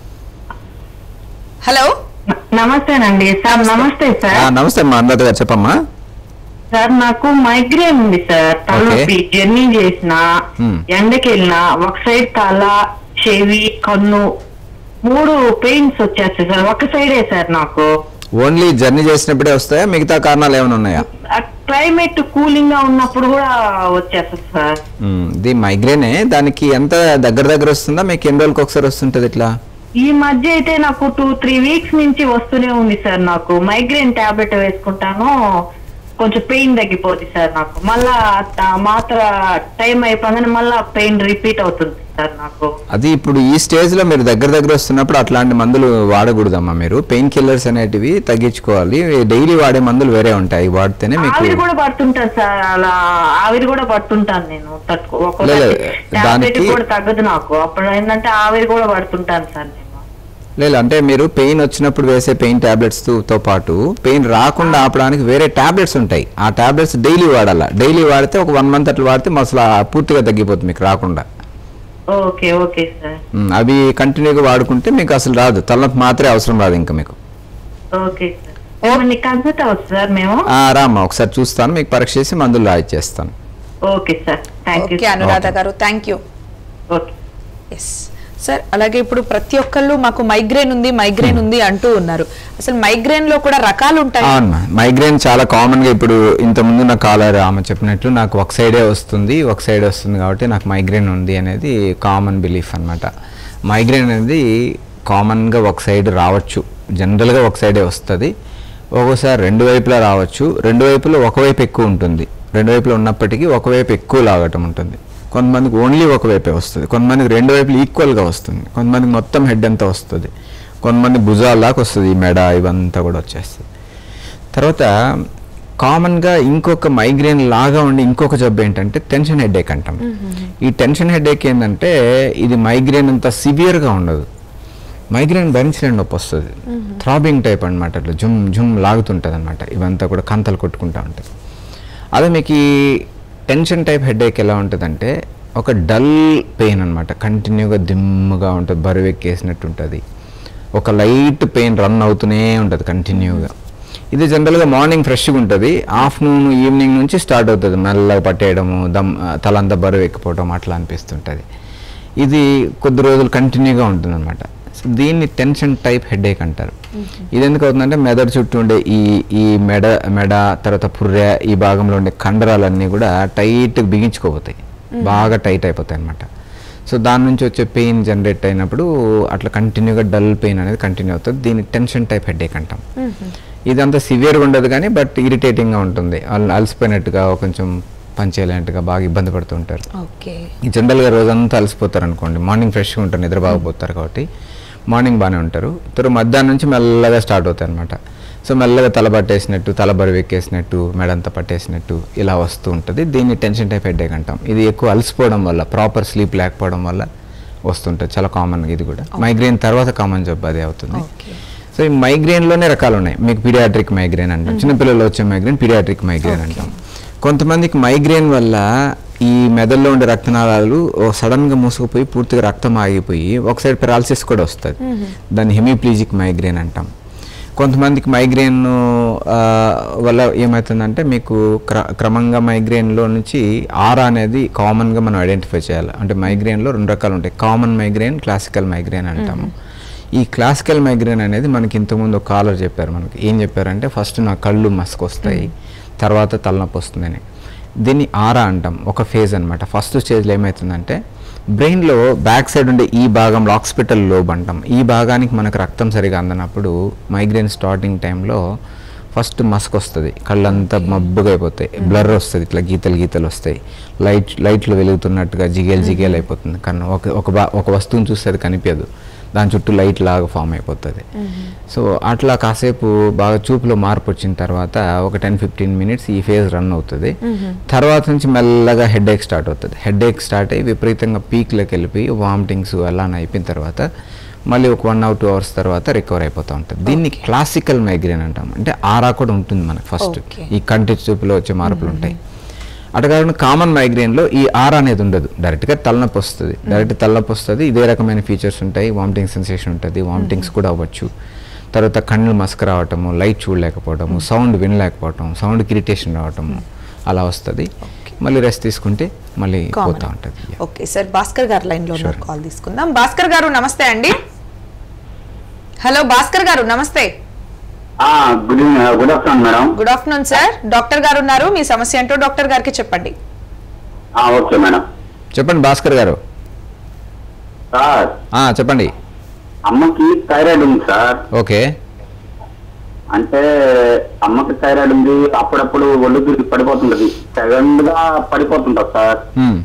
హలో నమస్తేనండి సార్ నమస్తే ఆ, సార్ నమస్తే అమ్మా అనురాధ గారు చెప్పమ్మా సార్ నాకు మైగ్రేన్ ఉంది సార్ తలనొప్పి జర్నీ చేసిన Hmm. ఎండకి వెళ్ళిన ఒక సైడ్ తల చెవి కన్ను మూడు పెయిన్స్ వచ్చేస్తాయి సార్ ఒక సైడే సార్ నాకు ఓన్లీ జర్నీ చేసినప్పుడే వస్తాయా మిగతా కారణాలు ఏమైనా ఉన్నాయా క్లైమేట్ కూలింగ్ గా ఉన్నప్పుడు కూడా వచ్చేస్తుంది సార్ మ్మ్. ఇది మైగ్రేనే దానికి ఎంత దగ్గర దగ్గర వస్తుందా మీకు ఎన్ని రోజులకి ఒకసారి వస్తుంటది ఇట్లా ఈ మధ్య అయితే నాకు టూ త్రీ వీక్స్ నుంచి వస్తూనే ఉంది సార్ నాకు మైగ్రేన్ టాబ్లెట్ వేసుకుంటాను కొంచెం పెయిన్ తగ్గిపోతుంది సార్ నాకు మళ్ళా ఆ మాత్ర టైం అయిపోగానే మళ్ళా పెయిన్ రిపీట్ అవుతుంది సార్ నాకు అది ఇప్పుడు ఈ స్టేజ్ లో మీరు దగ్గర దగ్గర వస్తున్నప్పుడు అట్లాంటి మందులు వాడకూడదమ్మా మీరు పెయిన్ కిల్లర్స్ అనేటివి తగ్గించుకోవాలి డైలీ వాడే మందులు వేరే ఉంటాయి వాడితేనే మీకు ఆవిరి కూడా పడుతుంటాను సార్ అలా ఆవిరి కూడా పడుతుంటాను నేను తట్టుకో లేదు, టాబ్లెట్ దానికి- కూడా తగ్గదు నాకు అప్పుడు ఏంటంటే ఆవిరి కూడా పడుతుంటాను సార్ నేను లేదు అంటే మీరు పెయిన్ వచ్చినప్పుడు వేసే పెయిన్ టాబ్లెట్స్ తో పాటు పెయిన్ రాకుండా ఆపడానికి వేరే టాబ్లెట్స్ ఉంటాయి ఆ టాబ్లెట్స్ డైలీ వాడాలా డైలీ వాడితే ఒక వన్ మంత్ అట్లా వాడితే అసలు ఆ పూర్తిగా తగ్గిపోతుంది మీకు రాకుండా ఓకే ఓకే సార్ మ్మ్. అవి కంటిన్యూగా వాడుకుంటే మీకు అసలు రాదు తలనొప్పి మాత్రమే అవసరం రాదు ఇంకా మీకు ఓకే సార్ ఏమన్నా కన్సల్ట్ అవ్వచ్చు సార్ మేము ఆ, రామ్మా ఒకసారి చూస్తాను మీకు పరీక్ష చేసి మందులు రాయిచ్చేస్తాను okay sir thank you okay Anuradha Okay. Garu thank you okay yes sir అలాగే ఇప్పుడు ప్రతి ఒక్కళ్ళు మాకు మైగ్రేన్ ఉంది మైగ్రేన్ ఉంది అంటూ ఉన్నారు అసలు మైగ్రేన్ లో కూడా రకాలు ఉంటాయి అవునమ్మా మైగ్రేన్ చాలా కామన్ గా ఇప్పుడు ఇంత ముందు నా కాలర్ ఆమె చెప్పినట్లు నాకు ఒక సైడే వస్తుంది ఒక సైడ్ వస్తుంది కాబట్టి నాకు మైగ్రేన్ ఉంది అనేది కామన్ బిలీఫ్ అన్నమాట మైగ్రేన్ అనేది కామన్ గా ఒక సైడ్ రావచ్చు జనరల్ గా ఒక సైడే వస్తుంది ఒక్కోసారి రెండు వైపులా రావచ్చు రెండు వైపులో ఒకవైపు ఎక్కువ ఉంటుంది రెండు వైపులో ఉన్నప్పటికీ ఒకవైపు ఎక్కువ లాగటం ఉంటుంది కొంతమందికి ఓన్లీ ఒకవైపే వస్తుంది కొంతమందికి రెండు వైపులు ఈక్వల్గా వస్తుంది కొంతమందికి మొత్తం హెడ్ అంతా వస్తుంది కొంతమంది భుజాల దాకా వస్తుంది ఈ మెడ ఇవంతా కూడా వచ్చేస్తుంది తర్వాత కామన్గా ఇంకొక మైగ్రేన్ లాగా ఉండి ఇంకొక జబ్బు ఏంటంటే టెన్షన్ హెడేక్ అంటాం ఈ టెన్షన్ హెడేక్ ఏంటంటే ఇది మైగ్రేన్ అంత సివియర్గా ఉండదు మైగ్రేన్ భరించలేని నొప్పి వస్తుంది థ్రాబింగ్ టైప్ అనమాట అట్లా జుమ్ జుమ్ లాగుతుంటుంది అనమాట ఇవంతా కూడా కంతలు కొట్టుకుంటా ఉంటాయి అదే మీకు ఈ టెన్షన్ టైప్ హెడేక్ ఎలా ఉంటుందంటే ఒక డల్ పెయిన్ అనమాట కంటిన్యూగా దిమ్ముగా ఉంటుంది బరువు ఎక్కేసినట్టు ఉంటుంది ఒక లైట్ పెయిన్ రన్ అవుతూనే ఉంటుంది కంటిన్యూగా ఇది జనరల్గా మార్నింగ్ ఫ్రెష్గా ఉంటుంది ఆఫ్టర్నూన్ ఈవినింగ్ నుంచి స్టార్ట్ అవుతుంది మెల్లగా పట్టేయడము దమ్ తలంతా బరువు ఎక్కిపోవడం అట్లా అనిపిస్తుంటుంది ఇది కొద్ది రోజులు కంటిన్యూగా ఉంటుంది అనమాట సో దీన్ని టెన్షన్ టైప్ హెడేక్ అంటారు ఇది ఎందుకు అవుతుందంటే మెదడు చుట్టూ ఉండే ఈ ఈ మెడ మెడ తర్వాత పుర్రె ఈ భాగంలో ఉండే కండరాలన్నీ కూడా టైట్ బిగించుకోపోతాయి బాగా టైట్ అయిపోతాయి అనమాట సో దాని నుంచి వచ్చే పెయిన్ జనరేట్ అయినప్పుడు అట్లా కంటిన్యూగా డల్ పెయిన్ అనేది కంటిన్యూ అవుతుంది దీన్ని టెన్షన్ టైప్ హెడేక్ అంటాం ఇది అంత సివియర్గా ఉండదు కానీ బట్ ఇరిటేటింగ్గా ఉంటుంది అల్- అలసిపోయినట్టుగా కొంచెం పనిచేయలేనట్టుగా బాగా ఇబ్బంది పడుతూ ఉంటారు ఓకే ఈ జనరల్గా రోజంతా అలసిపోతారు అనుకోండి మార్నింగ్ ఫ్రెష్గా ఉంటారు నిద్ర బాగపోతారు కాబట్టి మార్నింగ్ బాగానే ఉంటారు తర్వాత మధ్యాహ్నం నుంచి మెల్లగా స్టార్ట్ అవుతాయి అనమాట సో మెల్లగా తల పట్టేసినట్టు తల బరువు ఎక్కేసినట్టు మెడంతా పట్టేసినట్టు ఇలా వస్తూ ఉంటుంది దీన్ని టెన్షన్ టైప్ హెడేక్ అంటాం ఇది ఎక్కువ అలసిపోవడం వల్ల ప్రాపర్ స్లీప్ లేకపోవడం వల్ల వస్తుంటుంది చాలా కామన్ ఇది కూడా మైగ్రేన్ తర్వాత కామన్ జబ్బు అదే అవుతుంది ఓకే సో ఈ మైగ్రేన్లోనే రకాలు ఉన్నాయి మీకు పీడియాట్రిక్ మైగ్రేన్ అంటాం చిన్నపిల్లలు వచ్చే మైగ్రేన్ పీడియాట్రిక్ మైగ్రేన్ అంటాం కొంతమందికి మైగ్రేన్ వల్ల ఈ మెదడులో ఉండే రక్తనాళాలు ఓ సడన్గా మూసుకుపోయి పూర్తిగా రక్తం ఆగిపోయి ఒక సైడ్ పెరాలసిస్ కూడా వస్తుంది దాన్ని హెమిప్లీజిక్ మైగ్రేన్ అంటాం కొంతమందికి మైగ్రేన్ ఆ, వల్ల ఏమవుతుందంటే మీకు క్ర క్రమంగా మైగ్రేన్లో నుంచి ఆరా అనేది కామన్గా మనం ఐడెంటిఫై చేయాలి అంటే మైగ్రేన్లో రెండు రకాలు ఉంటాయి కామన్ మైగ్రేన్ క్లాసికల్ మైగ్రేన్ అంటాము ఈ క్లాసికల్ మైగ్రేన్ అనేది మనకి ఇంతకుముందు ఒక కాలర్ చెప్పారు మనకి ఏం చెప్పారంటే ఫస్ట్ నా కళ్ళు మస్క్ వస్తాయి తర్వాత తలనొప్పి వస్తుందని దీన్ని ఆరా అంటాం ఒక ఫేజ్ అనమాట ఫస్ట్ స్టేజ్లో ఏమవుతుందంటే బ్రెయిన్లో బ్యాక్ సైడ్ ఉండే ఈ భాగంలో ఆక్సిపిటల్ లోబ్ అంటాం ఈ భాగానికి మనకు రక్తం సరిగా అందనప్పుడు మైగ్రేన్ స్టార్టింగ్ టైంలో ఫస్ట్ మస్క్ వస్తుంది కళ్ళంతా మబ్బుగా అయిపోతాయి బ్లర్ వస్తుంది ఇట్లా గీతలు గీతలు వస్తాయి లైట్ లైట్లు వెలుగుతున్నట్టుగా జిగేల్ జిగేల్ అయిపోతుంది కన్ను ఒక ఒక బా ఒక వస్తువుని చూస్తే అది కనిపించదు దాని చుట్టూ లైట్ లాగా ఫామ్ అయిపోతుంది సో అట్లా కాసేపు బాగా చూపులో మార్పు వచ్చిన తర్వాత ఒక టెన్ ఫిఫ్టీన్ మినిట్స్ ఈ ఫేజ్ రన్ అవుతుంది తర్వాత నుంచి మెల్లగా హెడ్ ఏక్ స్టార్ట్ అవుతుంది హెడ్ ఏక్ స్టార్ట్ అయ్యి విపరీతంగా పీక్లోకి వెళ్ళిపోయి వామిటింగ్స్ అలా అయిపోయిన తర్వాత మళ్ళీ ఒక వన్ అవర్ టూ అవర్స్ తర్వాత రికవర్ అయిపోతూ ఉంటుంది దీన్ని క్లాసికల్ మైగ్రేన్ అంటాం అంటే ఆరా కూడా ఉంటుంది మనకు ఫస్ట్ Okay. ఈ కంటి చూపులో వచ్చే మార్పులు ఉంటాయి అటు కాకుండా కామన్ మైగ్రేన్లో ఈ ఆర్ అనేది ఉండదు డైరెక్ట్గా తలనొప్పి వస్తుంది డైరెక్ట్ తలనొప్పి వస్తుంది ఇదే రకమైన ఫీచర్స్ ఉంటాయి వామిటింగ్ సెన్సేషన్ ఉంటుంది వామిటింగ్స్ కూడా అవ్వచ్చు తర్వాత కళ్ళు మస్క రావటము లైట్ చూడలేకపోవటము సౌండ్ వినలేకపోవటం సౌండ్కి ఇరిటేషన్ రావటము అలా వస్తుంది మళ్ళీ రెస్ట్ తీసుకుంటే మళ్ళీ పోతూ ఉంటుంది ఓకే సార్ భాస్కర్ గారు లైన్ లో ఉన్నారు Sure. కాల్ తీసుకుందాం భాస్కర్ గారు నమస్తే అండి హలో భాస్కర్ గారు నమస్తే good evening good afternoon madam good afternoon sir doctor garu ఉన్నారు మీ సమస్య ఏంటో డాక్టర్ గారికి చెప్పండి ఓకే మేడం చెప్పండి భాస్కర్ గారు సార్ ఆ, చెప్పండి అమ్మకి థైరాయిడ్ ఉంది సార్ ఓకే అంటే అమ్మకి థైరాయిడ్ ఉంది అప్పుడప్పుడు ఒళ్ళు తిరిగి పడిపోతుంటది సడన్ గా పడిపోతుంటది సార్ మ్మ్.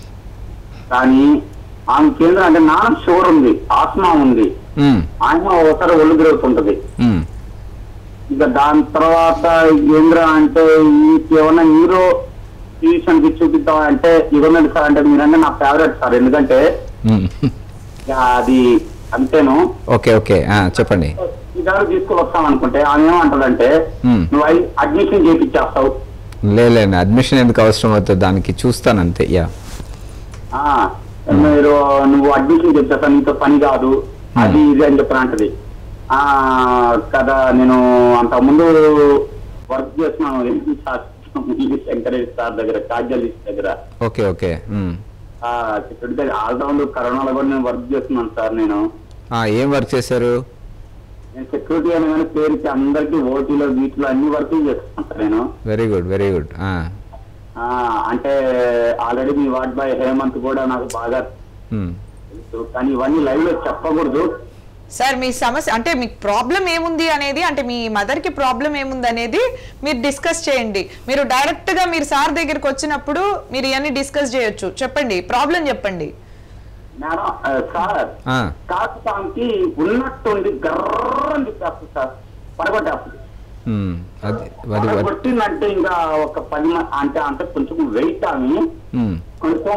కానీ ఆమె కేంద్రం అంటే నాన్న షుగర్ ఉంది ఆస్మా ఉంది మ్మ్. ఆయన ఒకసారి ఒళ్ళు తిరుగుతుంటది మ్మ్. ఇక దాని తర్వాత ఏంద్ర అంటే ఈ ఏమన్నా న్యూరో ట్యూషన్ కి చూపిద్దాం అంటే ఇవ్వలేదు సార్ అంటే మీరంటే నా ఫేవరెట్ సార్ ఎందుకంటే మ్మ్. ఇక అది అంతేను ఓకే ఓకే ఆ, చెప్పండి ఈ దారి తీసుకుని వస్తాం అనుకుంటే ఆమె ఏమంటదంటే Hmm. నువ్వు అయి అడ్మిషన్ చేపించేస్తావు లేలేండి అడ్మిషన్ ఎందుకు అవసరం అవుతుంది దానికి చూస్తాను అంతే యా ఆ, మీరు నువ్వు అడ్మిషన్ చేసేస్తావు నీతో పని కాదు అది ఇది అని చెప్పని అంటది ఆ కదా నేను అంత ముందు వర్క్ చేస్తున్నాను ఎంపీ సార్ శంకరేష్ సార్ దగ్గర కాజల్ దగ్గర ఓకే ఓకే మ్మ్. ఆ చిత్తూరు దగ్గర ఆల్రౌండ్ కరోనాలో కూడా నేను వర్క్ చేస్తున్నాను సార్ నేను ఆ, ఏం వర్క్ చేశారు నేను సెక్యూరిటీ అని కానీ పేరుకి అందరికి ఓటీలో వీటిలో అన్ని వర్క్ చేస్తున్నాను సార్ నేను వెరీ గుడ్ వెరీ గుడ్ ఆ, అంటే ఆల్రెడీ మీ వార్డ్ బాయ్ హేమంత్ కూడా నాకు బాగా తెలుసు కానీ ఇవన్నీ లైవ్ లో చెప్పకూడదు సార్ మీ సమస్య అంటే మీకు ప్రాబ్లం ఏముంది అనేది అంటే మీ మదర్ కి ప్రాబ్లం ఏముంది అనేది మీరు డిస్కస్ చేయండి మీరు డైరెక్ట్ గా మీరు సార్ దగ్గరికి వచ్చినప్పుడు మీరు ఇవన్నీ డిస్కస్ చేయొచ్చు చెప్పండి ప్రాబ్లం చెప్పండి మేడం ఆ, సార్ కాస్తానికి ఉన్నట్టుండి గర్రం చెప్పేస్తుంది సార్ పడగొట్టేస్తుంది అది అది అది- పడగొట్టిందంటే ఇంకా ఒక పది మ- అంటే అంటే కొంచెం వెయిట్ ఆమె మ్మ్. కొంచెం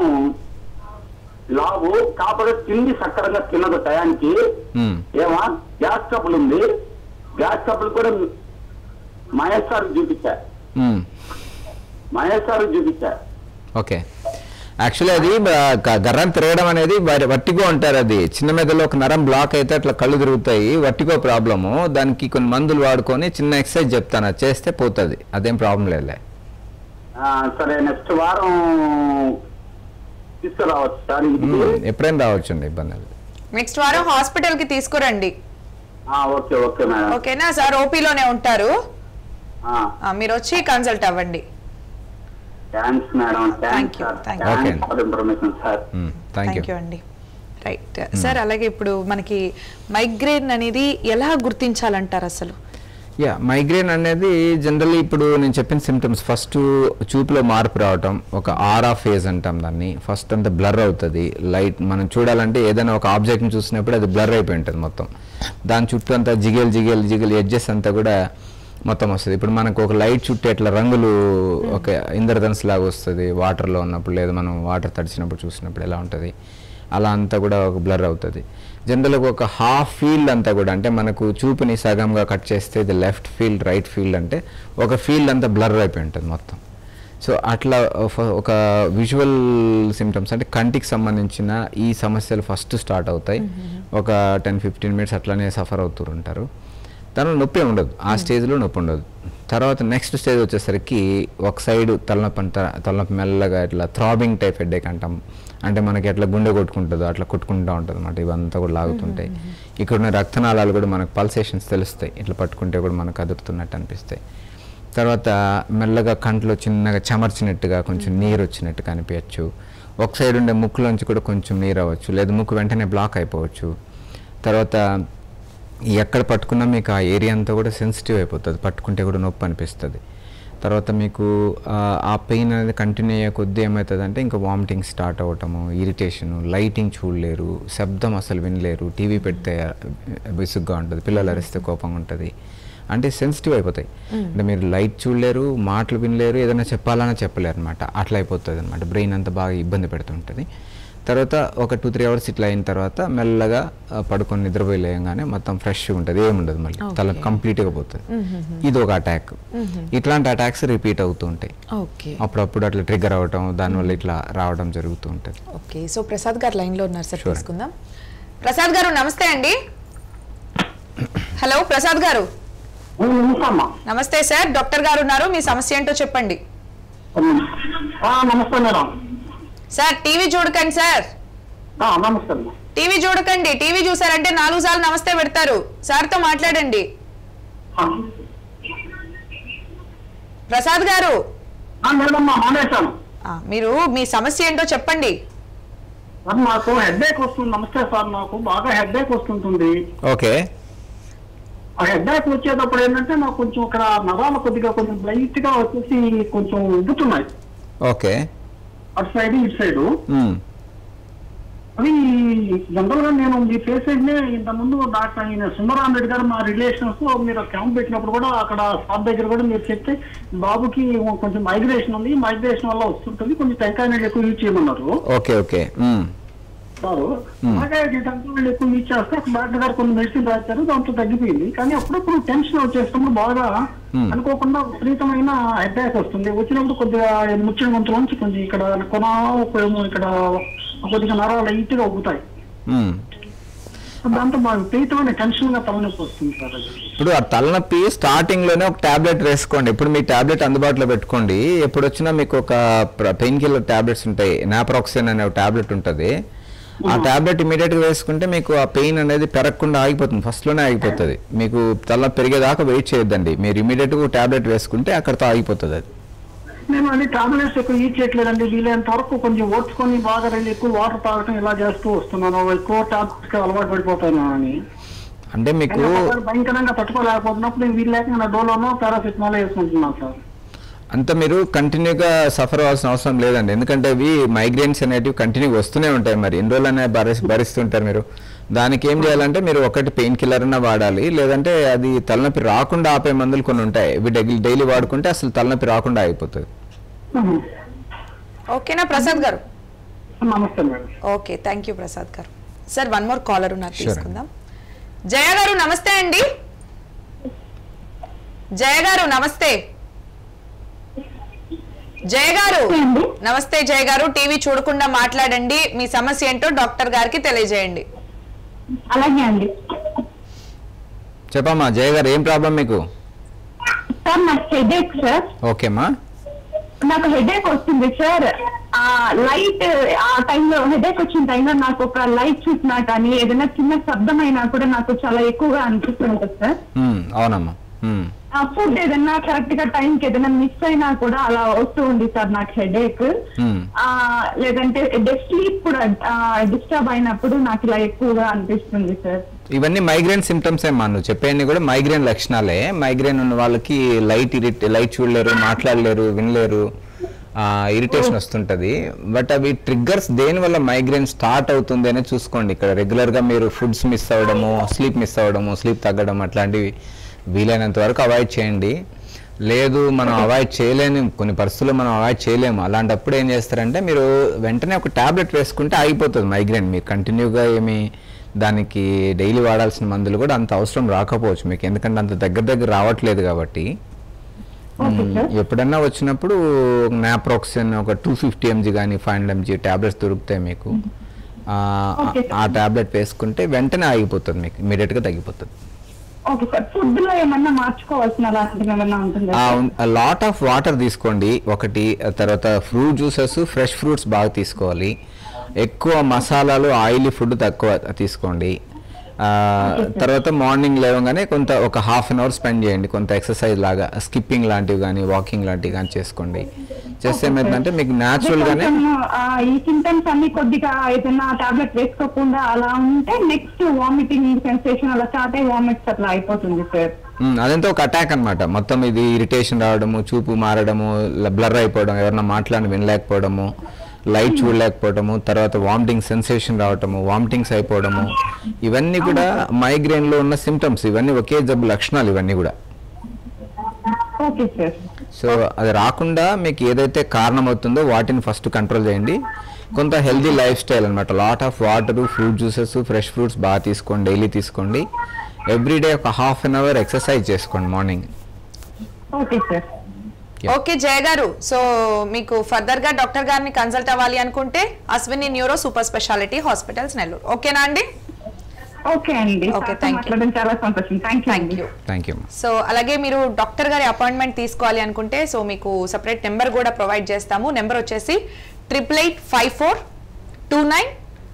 లావు కాకపోతే తిండి సక్కరంగా తినదు టయానికి మ్మ్. ఏమా గ్యాస్ కప్పులు ఉంది గ్యాస్ కప్పులు కూడా మహేష్ సార్ చూపించా మ్మ్. మహేష్ సార్ చూపించా ఓకే యాక్చువల్లీ అది బ- గ- గర్రం తిరగడం అనేది వరి- వట్టిగో అంటారు అది చిన్న మెదడులో ఒక నరం బ్లాక్ అయితే అట్లా కళ్ళు తిరుగుతాయి వట్టిగో ప్రాబ్లము దానికి కొన్ని మందులు వాడుకొని చిన్న ఎక్సర్సైజ్ చెప్తాను అది చేస్తే పోతుంది అదేం ప్రాబ్లం లేదులే ఆ, సరే నెక్స్ట్ వారం తీసుకురావచ్చు సార్ ఇంటికి మ్మ్. ఎప్పుడైనా రావచ్చండి ఇబ్బంది లేదు నెక్స్ట్ వారం హాస్పిటల్ కి తీసుకురండి ఆ, ఓకే ఓకే మేడం ఓకేనా సార్ ఓపీలోనే ఉంటారు ఆ, ఆ, మీరు వచ్చి కన్సల్ట్ అవ్వండి thanks madam Thank thanks you, sir thank you. Okay. Thanks for information sir thank you thank you అండి రైట్ సార్ అలాగే ఇప్పుడు మనకి మైగ్రేన్ అనేది ఎలా గుర్తించాలంటారు అసలు యా మైగ్రేన్ అనేది జనరల్లీ ఇప్పుడు నేను చెప్పిన సిమ్టమ్స్ ఫస్ట్ చూపులో మార్పు రావటం ఒక ఆరా ఫేజ్ అంటాం దాన్ని ఫస్ట్ అంతా బ్లర్ అవుతుంది లైట్ మనం చూడాలంటే ఏదైనా ఒక ఆబ్జెక్ట్ని చూసినప్పుడు అది బ్లర్ అయిపోయి ఉంటుంది మొత్తం దాని చుట్టూ అంతా జిగేల్ జిగేల్ జిగేల్ ఎడ్జెస్ అంతా కూడా మొత్తం వస్తుంది ఇప్పుడు మనకు ఒక లైట్ చుట్టూ ఇట్లా రంగులు ఒక ఇంద్రధనుసు లాగా వస్తుంది వాటర్లో ఉన్నప్పుడు లేదా మనం వాటర్ తడిచినప్పుడు చూసినప్పుడు ఎలా ఉంటుంది అలా అంతా కూడా ఒక బ్లర్ అవుతుంది జనరల్గా ఒక హాఫ్ ఫీల్డ్ అంతా కూడా అంటే మనకు చూపుని సగంగా కట్ చేస్తే ఇది లెఫ్ట్ ఫీల్డ్ రైట్ ఫీల్డ్ అంటే ఒక ఫీల్డ్ అంతా బ్లర్ అయిపోయి ఉంటుంది మొత్తం సో అట్లా ఒక- ఒక విజువల్ సిమ్టమ్స్ అంటే కంటికి సంబంధించిన ఈ సమస్యలు ఫస్ట్ స్టార్ట్ అవుతాయి ఒక టెన్ ఫిఫ్టీన్ మినిట్స్ అట్లానే సఫర్ అవుతూ ఉంటారు దానిలో నొప్పి ఏం ఉండదు ఆ స్టేజ్లో నొప్పి ఉండదు తర్వాత నెక్స్ట్ స్టేజ్ వచ్చేసరికి ఒక సైడ్ తలనొప్పి అంతా తలనొప్పి మెల్లగా ఇట్లా థ్రాబింగ్ టైప్ హెడ్ఏక్ అంటాం అంటే మనకి ఎట్లా గుండె కొట్టుకుంటుందో అట్లా కొట్టుకుంటూ ఉంటుంది అనమాట ఇవంతా కూడా లాగుతుంటాయి ఇక్కడ ఉన్న రక్తనాళాలు కూడా మనకు పల్సేషన్స్ తెలుస్తాయి ఇట్లా పట్టుకుంటే కూడా మనకు అదురుతున్నట్టు అనిపిస్తాయి తర్వాత మెల్లగా కంట్లో చిన్నగా చెమర్చినట్టుగా కొంచెం నీరు వచ్చినట్టు కనిపించచ్చు ఒక సైడ్ ఉండే ముక్కులోంచి కూడా కొంచెం నీరు అవ్వచ్చు లేదా ముక్కు వెంటనే బ్లాక్ అయిపోవచ్చు తర్వాత ఎక్కడ పట్టుకున్నా మీకు ఆ ఏరియా అంతా కూడా సెన్సిటివ్ అయిపోతుంది పట్టుకుంటే కూడా నొప్పి అనిపిస్తుంది తర్వాత మీకు ఆ, ఆ పెయిన్ అనేది కంటిన్యూ అయ్యే కొద్దీ ఏమవుతుంది అంటే ఇంకా వామిటింగ్ స్టార్ట్ అవ్వటము ఇరిటేషను లైటింగ్ చూడలేరు శబ్దం అసలు వినలేరు టీవీ పెడితే విసుగ్గా ఉంటుంది పిల్లలు అరిస్తే కోపంగా ఉంటుంది అంటే సెన్సిటివ్ అయిపోతాయి అంటే మీరు లైట్ చూడలేరు మాటలు వినలేరు ఏదైనా చెప్పాలన్నా చెప్పలేరు అనమాట అట్లా అయిపోతుంది అనమాట బ్రెయిన్ అంతా బాగా ఇబ్బంది పెడుతుంటుంది తర్వాత ఒక టూ త్రీ అవర్స్ ఇట్లా అయిన తర్వాత మెల్లగా ఆ, పడుకొని నిద్రపోయి లేయంగానే మొత్తం ఫ్రెష్గా ఉంటుంది ఏముండదు మళ్ళీ తల కంప్లీట్గా పోతుంది ఇది ఒక అటాక్ ఇట్లాంటి అటాక్స్ రిపీట్ అవుతూ ఉంటాయి ఓకే అప్పుడప్పుడు అట్లా ట్రిగ్గర్ అవ్వటం దానివల్ల ఇట్లా రావడం జరుగుతూ ఉంటుంది ఓకే సో ప్రసాద్ గారు లైన్ లో ఉన్నారు సార్ Sure. తీసుకుందాం ప్రసాద్ గారు నమస్తే అండి హలో ప్రసాద్ గారు నమస్తే నమస్తే సార్ డాక్టర్ గారు ఉన్నారు మీ సమస్య ఏంటో చెప్పండి నమస్తే మేడం సార్ టీవీ చూడకండి సార్ నమస్తే టీవీ చూడకండి టీవీ చూసారంటే నాలుగు సార్లు నమస్తే పెడతారు సార్తో మాట్లాడండి ప్రసాద్ గారు మేడం మానేశాను ఆ, మీరు మీ సమస్య ఏంటో చెప్పండి సార్ నాకు హెడ్ఏక్ వస్తుంది నమస్తే సార్ నాకు బాగా హెడ్ఏక్ వస్తుంటుంది ఓకే ఆ హెడ్ఏక్ వచ్చేటప్పుడు ఏంటంటే నాకు కొంచెం ఇక్కడ నరాలు కొద్దిగా కొంచెం లైట్ గా వచ్చేసి కొంచెం ఉబ్బుతున్నాయి ఓకే అటు సైడ్ ఇటు సైడ్ మ్మ్. అవి జనరల్ గా నేను మీ పేషెంట్ ని ఇంత ముందు డాక్టర్ ఆయన సుందరాం రెడ్డి గారు మా రిలేషన్స్ మీరు క్యాంప్ పెట్టినప్పుడు కూడా అక్కడ స్టాఫ్ దగ్గర కూడా మీరు చెప్తే బాబుకి కొంచెం మైగ్రేషన్ ఉంది మైగ్రేషన్ వల్ల వస్తుంటుంది కొంచెం టెంకాయ నీళ్ళు ఎక్కువ యూజ్ చేయమన్నారు ఓకే ఓకే మ్మ్. సారు అలాగే ఈ టెంకాయ నీళ్ళు ఎక్కువ యూజ్ చేస్తే డాక్టర్ గారు కొన్ని మెడిసిన్ రాశారు దాంతో తగ్గిపోయింది కానీ అప్పుడప్పుడు టెన్షన్ వచ్చేసినప్పుడు బాగా Hmm. అనుకోకుండా విపరీతమైన అటాక్ వస్తుంది వచ్చినప్పుడు కొద్దిగా ముచ్చిన గొంతులోంచి కొంచెం ఇక్కడ కొన ఇక్కడ కొద్దిగా నరాలు లైట్ గా ఉబ్బుతాయి మ్మ్. దాంతో మా విపరీతమైన టెన్షన్ గా తలనొప్పి వస్తుంది సార్ అది ఇప్పుడు ఆ తలనొప్పి స్టార్టింగ్ లోనే ఒక టాబ్లెట్ వేసుకోండి ఇప్పుడు మీ టాబ్లెట్ అందుబాటులో పెట్టుకోండి ఎప్పుడు వచ్చినా మీకు ఒక పెయిన్ కిల్లర్ టాబ్లెట్స్ ఉంటాయి నాప్రాక్సిన్ అనే ఒక టాబ్లెట్ ఉంటుంది ఆ టాబ్లెట్ ఇమీడియట్ గా వేసుకుంటే మీకు ఆ పెయిన్ అనేది పెరగకుండా ఆగిపోతుంది ఫస్ట్ లోనే ఆగిపోతుంది మీకు తల పెరిగేదాకా వెయిట్ చేయొద్దండి మీరు ఇమీడియట్ గా టాబ్లెట్ వేసుకుంటే అక్కడతో ఆగిపోతుంది అది నేను అది టాబ్లెట్స్ ఎక్కువ యూజ్ చేయట్లేదండి వీలైనంత వరకు కొంచెం ఓడ్చుకొని బాగా రెండు ఎక్కువ వాటర్ తాగటం ఇలా చేస్తూ వస్తున్నాను ఎక్కువ టాబ్లెట్స్ అలవాటు పడిపోతాను అని అంటే మీకు కానీ ఒకసారి భయంకరంగా తట్టుకోలేకపోతున్నప్పుడు నేను వీలు లేక నా డోలోనో పారాసిటమాల్ వేసుకుంటున్నాను సార్ అంత మీరు కంటిన్యూగా సఫర్ అవ్వాల్సిన అవసరం లేదండి ఎందుకంటే ఇవి మైగ్రేన్స్ అనేటివి కంటిన్యూ వస్తూనే ఉంటాయి మరి ఎన్ని రోజులనే భరి భరిస్తుంటారు మీరు దానికి ఏం చేయాలంటే మీరు ఒకటి పెయిన్ కిల్లర్ అన్న వాడాలి లేదంటే అది తలనొప్పి రాకుండా ఆపే మందులు కొన్ని ఉంటాయి ఇవి డైలీ డైలీ వాడుకుంటే అసలు తలనొప్పి రాకుండా అయిపోతుంది ఉహు. ఓకేనా ప్రసాద్ గారు నమస్తే madam okay thank you Prasad గారు సార్ వన్ మోర్ కాలర్ ఉన్నారు Sure. తీసుకుందాం జయ గారు నమస్తే అండి జయ గారు నమస్తే జయ గారు నమస్తే జయ గారు టీవీ చూడకుండా మాట్లాడండి మీ సమస్య ఏంటో డాక్టర్ గారికి తెలియజేయండి అలాగే అండి చెప్పమ్మా జయ గారు ఏం ప్రాబ్లం మీకు సార్ నాకు హెడేక్ సార్ ఓకేమ్మా నాకు హెడేక్ వస్తుంది సార్ ఆ లైట్ ఆ టైంలో హెడేక్ వచ్చిన టైంలో నాకు ఒక లైట్ చూసినా కానీ ఏదైనా చిన్న శబ్దం అయినా కూడా నాకు చాలా ఎక్కువగా అనిపిస్తుంటుంది సార్ ఉమ్, అవునమ్మా ఉమ్, ఆ ఫుడ్ ఏదైనా కరెక్ట్ గా టైం కి ఏదైనా మిస్ అయినా కూడా అలా వస్తూ ఉంది సార్ నాకు హెడేక్ ఉమ్. ఆ లేదంటే స్లీప్ కూడా డిస్టర్బ్ అయినప్పుడు నాకు ఇలా ఎక్కువగా అనిపిస్తుంది సార్ ఇవన్నీ మైగ్రేన్ సిమ్టమ్స్ ఏమా నువ్వు చెప్పేవన్నీ కూడా మైగ్రేన్ లక్షణాలే మైగ్రేన్ ఉన్న వాళ్ళకి లైట్ ఇరిట్ లైట్ చూడలేరు మాట్లాడలేరు వినలేరు ఇరిటేషన్ వస్తుంటది బట్ అవి ట్రిగ్గర్స్ దేని వల్ల మైగ్రేన్ స్టార్ట్ అవుతుంది అనేది చూసుకోండి ఇక్కడ రెగ్యులర్ గా మీరు ఫుడ్స్ మిస్ అవ్వడము స్లీప్ మిస్ అవ్వడము స్లీప్ తగ్గడం అట్లాంటివి వీలైనంత వరకు అవాయిడ్ చేయండి లేదు మనం అవాయిడ్ చేయలేని కొన్ని పరిస్థితుల్లో మనం అవాయిడ్ చేయలేము అలాంటప్పుడు ఏం చేస్తారంటే మీరు వెంటనే ఒక టాబ్లెట్ వేసుకుంటే ఆగిపోతుంది మైగ్రేన్ మీరు కంటిన్యూగా ఏమి దానికి డైలీ వాడాల్సిన మందులు కూడా అంత అవసరం రాకపోవచ్చు మీకు ఎందుకంటే అంత దగ్గర దగ్గర రావట్లేదు కాబట్టి ఓకే సార్ ఎప్పుడన్నా వచ్చినప్పుడు నాప్రోక్సిన్ ఒక టూ ఫిఫ్టీ ఎంజీ కానీ ఫైవ్ హండ్రెడ్ ఎంజీ ట్యాబ్లెట్స్ దొరుకుతాయి మీకు ఆ, Okay, sir. ఆ టాబ్లెట్ వేసుకుంటే వెంటనే ఆగిపోతుంది మీకు ఇమీడియట్గా తగ్గిపోతుంది ఓకే సార్ ఫుడ్ లో ఏమన్నా మార్చుకోవాల్సిన అలాంటివి ఏమన్నా ఉంటుందా లాట్ ఆఫ్ వాటర్ తీసుకోండి ఒకటి ఆ తర్వాత ఫ్రూట్ జ్యూసెస్ ఫ్రెష్ ఫ్రూట్స్ బాగా తీసుకోవాలి ఎక్కువ మసాలాలు ఆయిలీ ఫుడ్ తక్కువ తీసుకోండి ఆ, తర్వాత మార్నింగ్ లేవగానే కొంత ఒక హాఫ్ అన్ అవర్ స్పెండ్ చేయండి కొంత ఎక్సర్సైజ్ లాగా స్కిప్పింగ్ లాంటివి కానీ వాకింగ్ లాంటివి కానీ చేసుకోండి చేస్తే ఏమైందంటే మీకు న్యాచురల్ గానే కొంచెం, ఆ, ఈ సింటమ్స్ అన్ని కొద్దిగా ఏదైనా టాబ్లెట్ వేసుకోకుండా అలా ఉంటే నెక్స్ట్ వామిటింగ్ సెన్సేషన్ అలా స్టార్ట్ అయ్యి వామిట్స్ అట్లా అయిపోతుంది సార్ ఉమ్, అదంతా ఒక అటాక్ అన్నమాట మొత్తం ఇది ఇరిటేషన్ రావడము చూపు మారడము బ్లర్ అయిపోవడం ఎవరన్నా మాట్లాడి వినలేకపోవడము లైట్ చూడలేకపోవడము తర్వాత వామిటింగ్ సెన్సేషన్ రావటము వామిటింగ్స్ అయిపోవడము ఇవన్నీ కూడా మైగ్రేన్ లో ఉన్న సిమ్టమ్స్ ఇవన్నీ ఒకే జబ్బు లక్షణాలు ఇవన్నీ కూడా ఓకే సార్ సో అది రాకుండా మీకు ఏదైతే కారణం అవుతుందో వాటిని ఫస్ట్ కంట్రోల్ చేయండి కొంత హెల్దీ లైఫ్ స్టైల్ అనమాట lot of water fruit juices fresh fruits బాగా తీసుకోండి డైలీ తీసుకోండి ఎవ్రీడే ఒక హాఫ్ అన్ అవర్ ఎక్సర్సైజ్ చేసుకోండి morning okay sir Yeah. Okay Jaya గారు సో మీకు ఫర్దర్ గా డాక్టర్ గారిని కన్సల్ట్ అవ్వాలి అనుకుంటే Ashwini neuro super speciality hospitals Nellore ఓకేనా అండి ఓకే అండి Okay, సార్తో thank you. మాట్లాడడం చాలా సంతోషం థ్యాంక్ యూ థ్యాంక్ అండి యూ థ్యాంక్ యూ సో అలాగే మీరు డాక్టర్ గారి అపాయింట్మెంట్ తీసుకోవాలి అనుకుంటే సో మీకు సపరేట్ నెంబర్ కూడా ప్రొవైడ్ చేస్తాము నెంబర్ వచ్చేసి triple eight five four two nine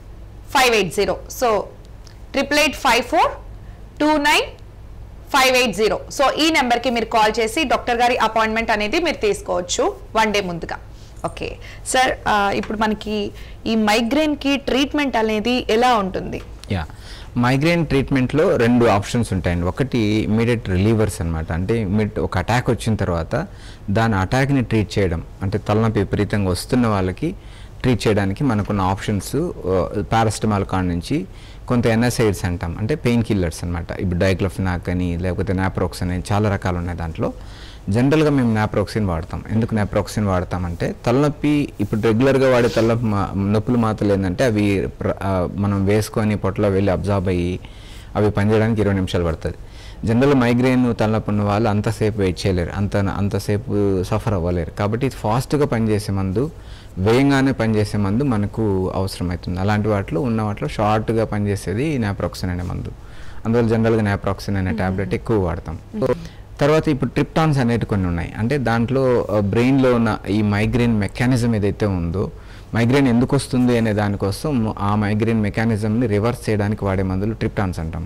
five eight zero so triple eight five four two nine five eight zero so ఈ నెంబర్కి మీరు కాల్ చేసి డాక్టర్ గారి అపాయింట్మెంట్ అనేది మీరు తీసుకోవచ్చు వన్ డే ముందుగా ఓకే సార్ ఆ, ఇప్పుడు మనకి ఈ మైగ్రేన్కి ట్రీట్మెంట్ అనేది ఎలా ఉంటుంది యా మైగ్రేన్ ట్రీట్మెంట్లో రెండు ఆప్షన్స్ ఉంటాయండి ఒకటి ఇమీడియట్ రిలీవర్స్ అనమాట అంటే ఇమీడియట్ ఒక అటాక్ వచ్చిన తర్వాత దాని అటాక్ని ట్రీట్ చేయడం అంటే తలనొప్పి విపరీతంగా వస్తున్న వాళ్ళకి ట్రీట్ చేయడానికి మనకున్న ఆప్షన్స్ పారాసిటమాల్ కాడ నుంచి కొంత ఎన్ఎసైడ్స్ అంటాం అంటే పెయిన్ కిల్లర్స్ అనమాట ఇప్పుడు డైక్లోఫినాక్ అని లేకపోతే నాప్రోక్సిన్ అని చాలా రకాలు ఉన్నాయి దాంట్లో జనరల్గా మేము నాప్రోక్సిన్ వాడతాం ఎందుకు నాప్రోక్సిన్ వాడతామంటే తలనొప్పి ఇప్పుడు రెగ్యులర్గా వాడే తలనొప్పి మా- నొప్పులు మాత్రలు ఏంటంటే అవి ప్ర- ఆ, మనం వేసుకొని పొట్టలో వెళ్ళి అబ్జార్బ్ అయ్యి అవి పనిచేయడానికి ఇరవై నిమిషాలు పడుతుంది జనరల్ మైగ్రేన్ తలనొప్పి ఉన్న వాళ్ళు అంతసేపు వెయిట్ చేయలేరు అంత అంతసేపు సఫర్ అవ్వలేరు కాబట్టి ఇది ఫాస్ట్గా పనిచేసే మందు వేగంగానే పనిచేసే మందు మనకు అవసరమవుతుంది అలాంటి వాటిలో ఉన్న వాటిలో షార్ట్గా పనిచేసేది నాప్రాక్సిన్ అనే మందు అందువల్ల జనరల్గా నాప్రాక్సిన్ అనే టాబ్లెట్ ఎక్కువ వాడతాం తర్వాత ఇప్పుడు ట్రిప్టాన్స్ అనేవి కొన్ని ఉన్నాయి అంటే దాంట్లో బ్రెయిన్లో ఉన్న ఈ మైగ్రేన్ మెకానిజం ఏదైతే ఉందో మైగ్రేన్ ఎందుకు వస్తుంది అనే దానికోసం ఆ మైగ్రేన్ మెకానిజంని రివర్స్ చేయడానికి వాడే మందులు ట్రిప్టాన్స్ అంటాం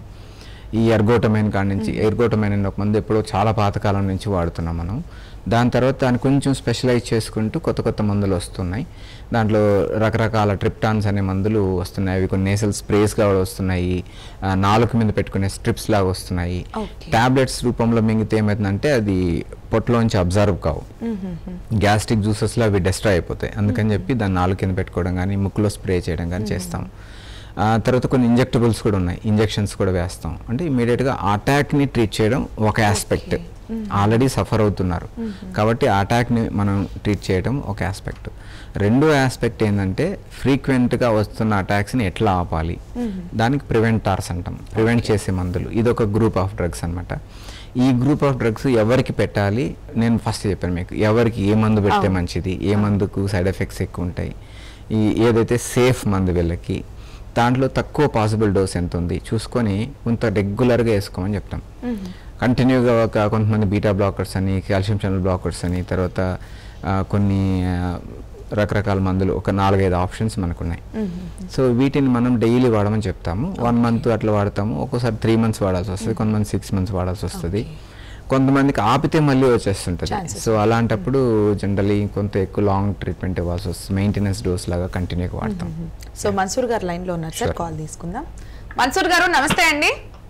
ఈ ఎర్గోటమైన్ కాడ నుంచి ఎర్గోటమైన్ అనే ఒక మందు ఎప్పుడో చాలా పాతకాలం నుంచి వాడుతున్నాం మనం దాని తర్వాత దాన్ని కొంచెం స్పెషలైజ్ చేసుకుంటూ కొత్త కొత్త మందులు వస్తున్నాయి దాంట్లో రకరకాల ట్రిప్టాన్స్ అనే మందులు వస్తున్నాయి అవి కొన్ని నేసల్ స్ప్రేస్గా వస్తున్నాయి ఆ, నాలుక మీద పెట్టుకునే స్ట్రిప్స్ లాగా వస్తున్నాయి Okay. టాబ్లెట్స్ రూపంలో మింగితే ఏమవుతుందంటే అది పొట్టలోంచి అబ్జర్వ్ కావు గ్యాస్ట్రిక్ జ్యూసెస్లో అవి డెస్ట్రాయ్ అయిపోతాయి అందుకని చెప్పి దాన్ని నాలుగు కింద పెట్టుకోవడం కానీ ముక్కులో స్ప్రే చేయడం కానీ చేస్తాం ఆ తర్వాత కొన్ని ఇంజెక్టబుల్స్ కూడా ఉన్నాయి ఇంజెక్షన్స్ కూడా వేస్తాం అంటే ఇమీడియట్గా అటాక్ని ట్రీట్ చేయడం ఒక ఆస్పెక్ట్ ఆల్రెడీ సఫర్ అవుతున్నారు కాబట్టి ఆ అటాక్ని మనం ట్రీట్ చేయడం ఒక ఆస్పెక్ట్ రెండో ఆస్పెక్ట్ ఏంటంటే ఫ్రీక్వెంట్గా వస్తున్న అటాక్స్ని ఎట్లా ఆపాలి దానికి ప్రివెంటార్స్ అంటాం ప్రివెంట్ చేసే మందులు ఇది ఒక గ్రూప్ ఆఫ్ డ్రగ్స్ అన్నమాట ఈ గ్రూప్ ఆఫ్ డ్రగ్స్ ఎవరికి పెట్టాలి నేను ఫస్ట్ చెప్పాను మీకు ఎవరికి ఏ మందు పెడితే మంచిది ఏ మందుకు సైడ్ ఎఫెక్ట్స్ ఎక్కువ ఉంటాయి ఈ ఏదైతే సేఫ్ మందు వీళ్ళకి దాంట్లో తక్కువ పాసిబుల్ డోస్ ఎంత ఉంది చూసుకొని కొంత రెగ్యులర్గా వేసుకోమని చెప్తాం కంటిన్యూగా ఒక కొంతమంది బీటా బ్లాకర్స్ అని కాల్షియం ఛానల్ బ్లాకర్స్ అని తర్వాత ఆ, కొన్ని ఆ, రకరకాల మందులు ఒక నాలుగైదు ఆప్షన్స్ మనకున్నాయి సో వీటిని మనం డైలీ వాడమని చెప్తాము వన్ మంత్ అట్లా వాడతాము ఒక్కోసారి త్రీ మంత్స్ వాడాల్సి వస్తుంది కొంతమంది సిక్స్ మంత్స్ వాడాల్సి వస్తుంది కొంతమందికి ఆపితే మళ్ళీ వచ్చేస్తుంటుంది Chances. సో అలాంటప్పుడు జనరలీ కొంత ఎక్కువ లాంగ్ ట్రీట్మెంట్ ఇవ్వాల్సి వస్తుంది మెయింటెనెన్స్ డోస్ లాగా కంటిన్యూగా వాడతాం సో మన్సూర్ గారు లైన్ లో ఉన్నారు సార్ Sure. కాల్ తీసుకుందాం మన్సూర్ గారు నమస్తే అండి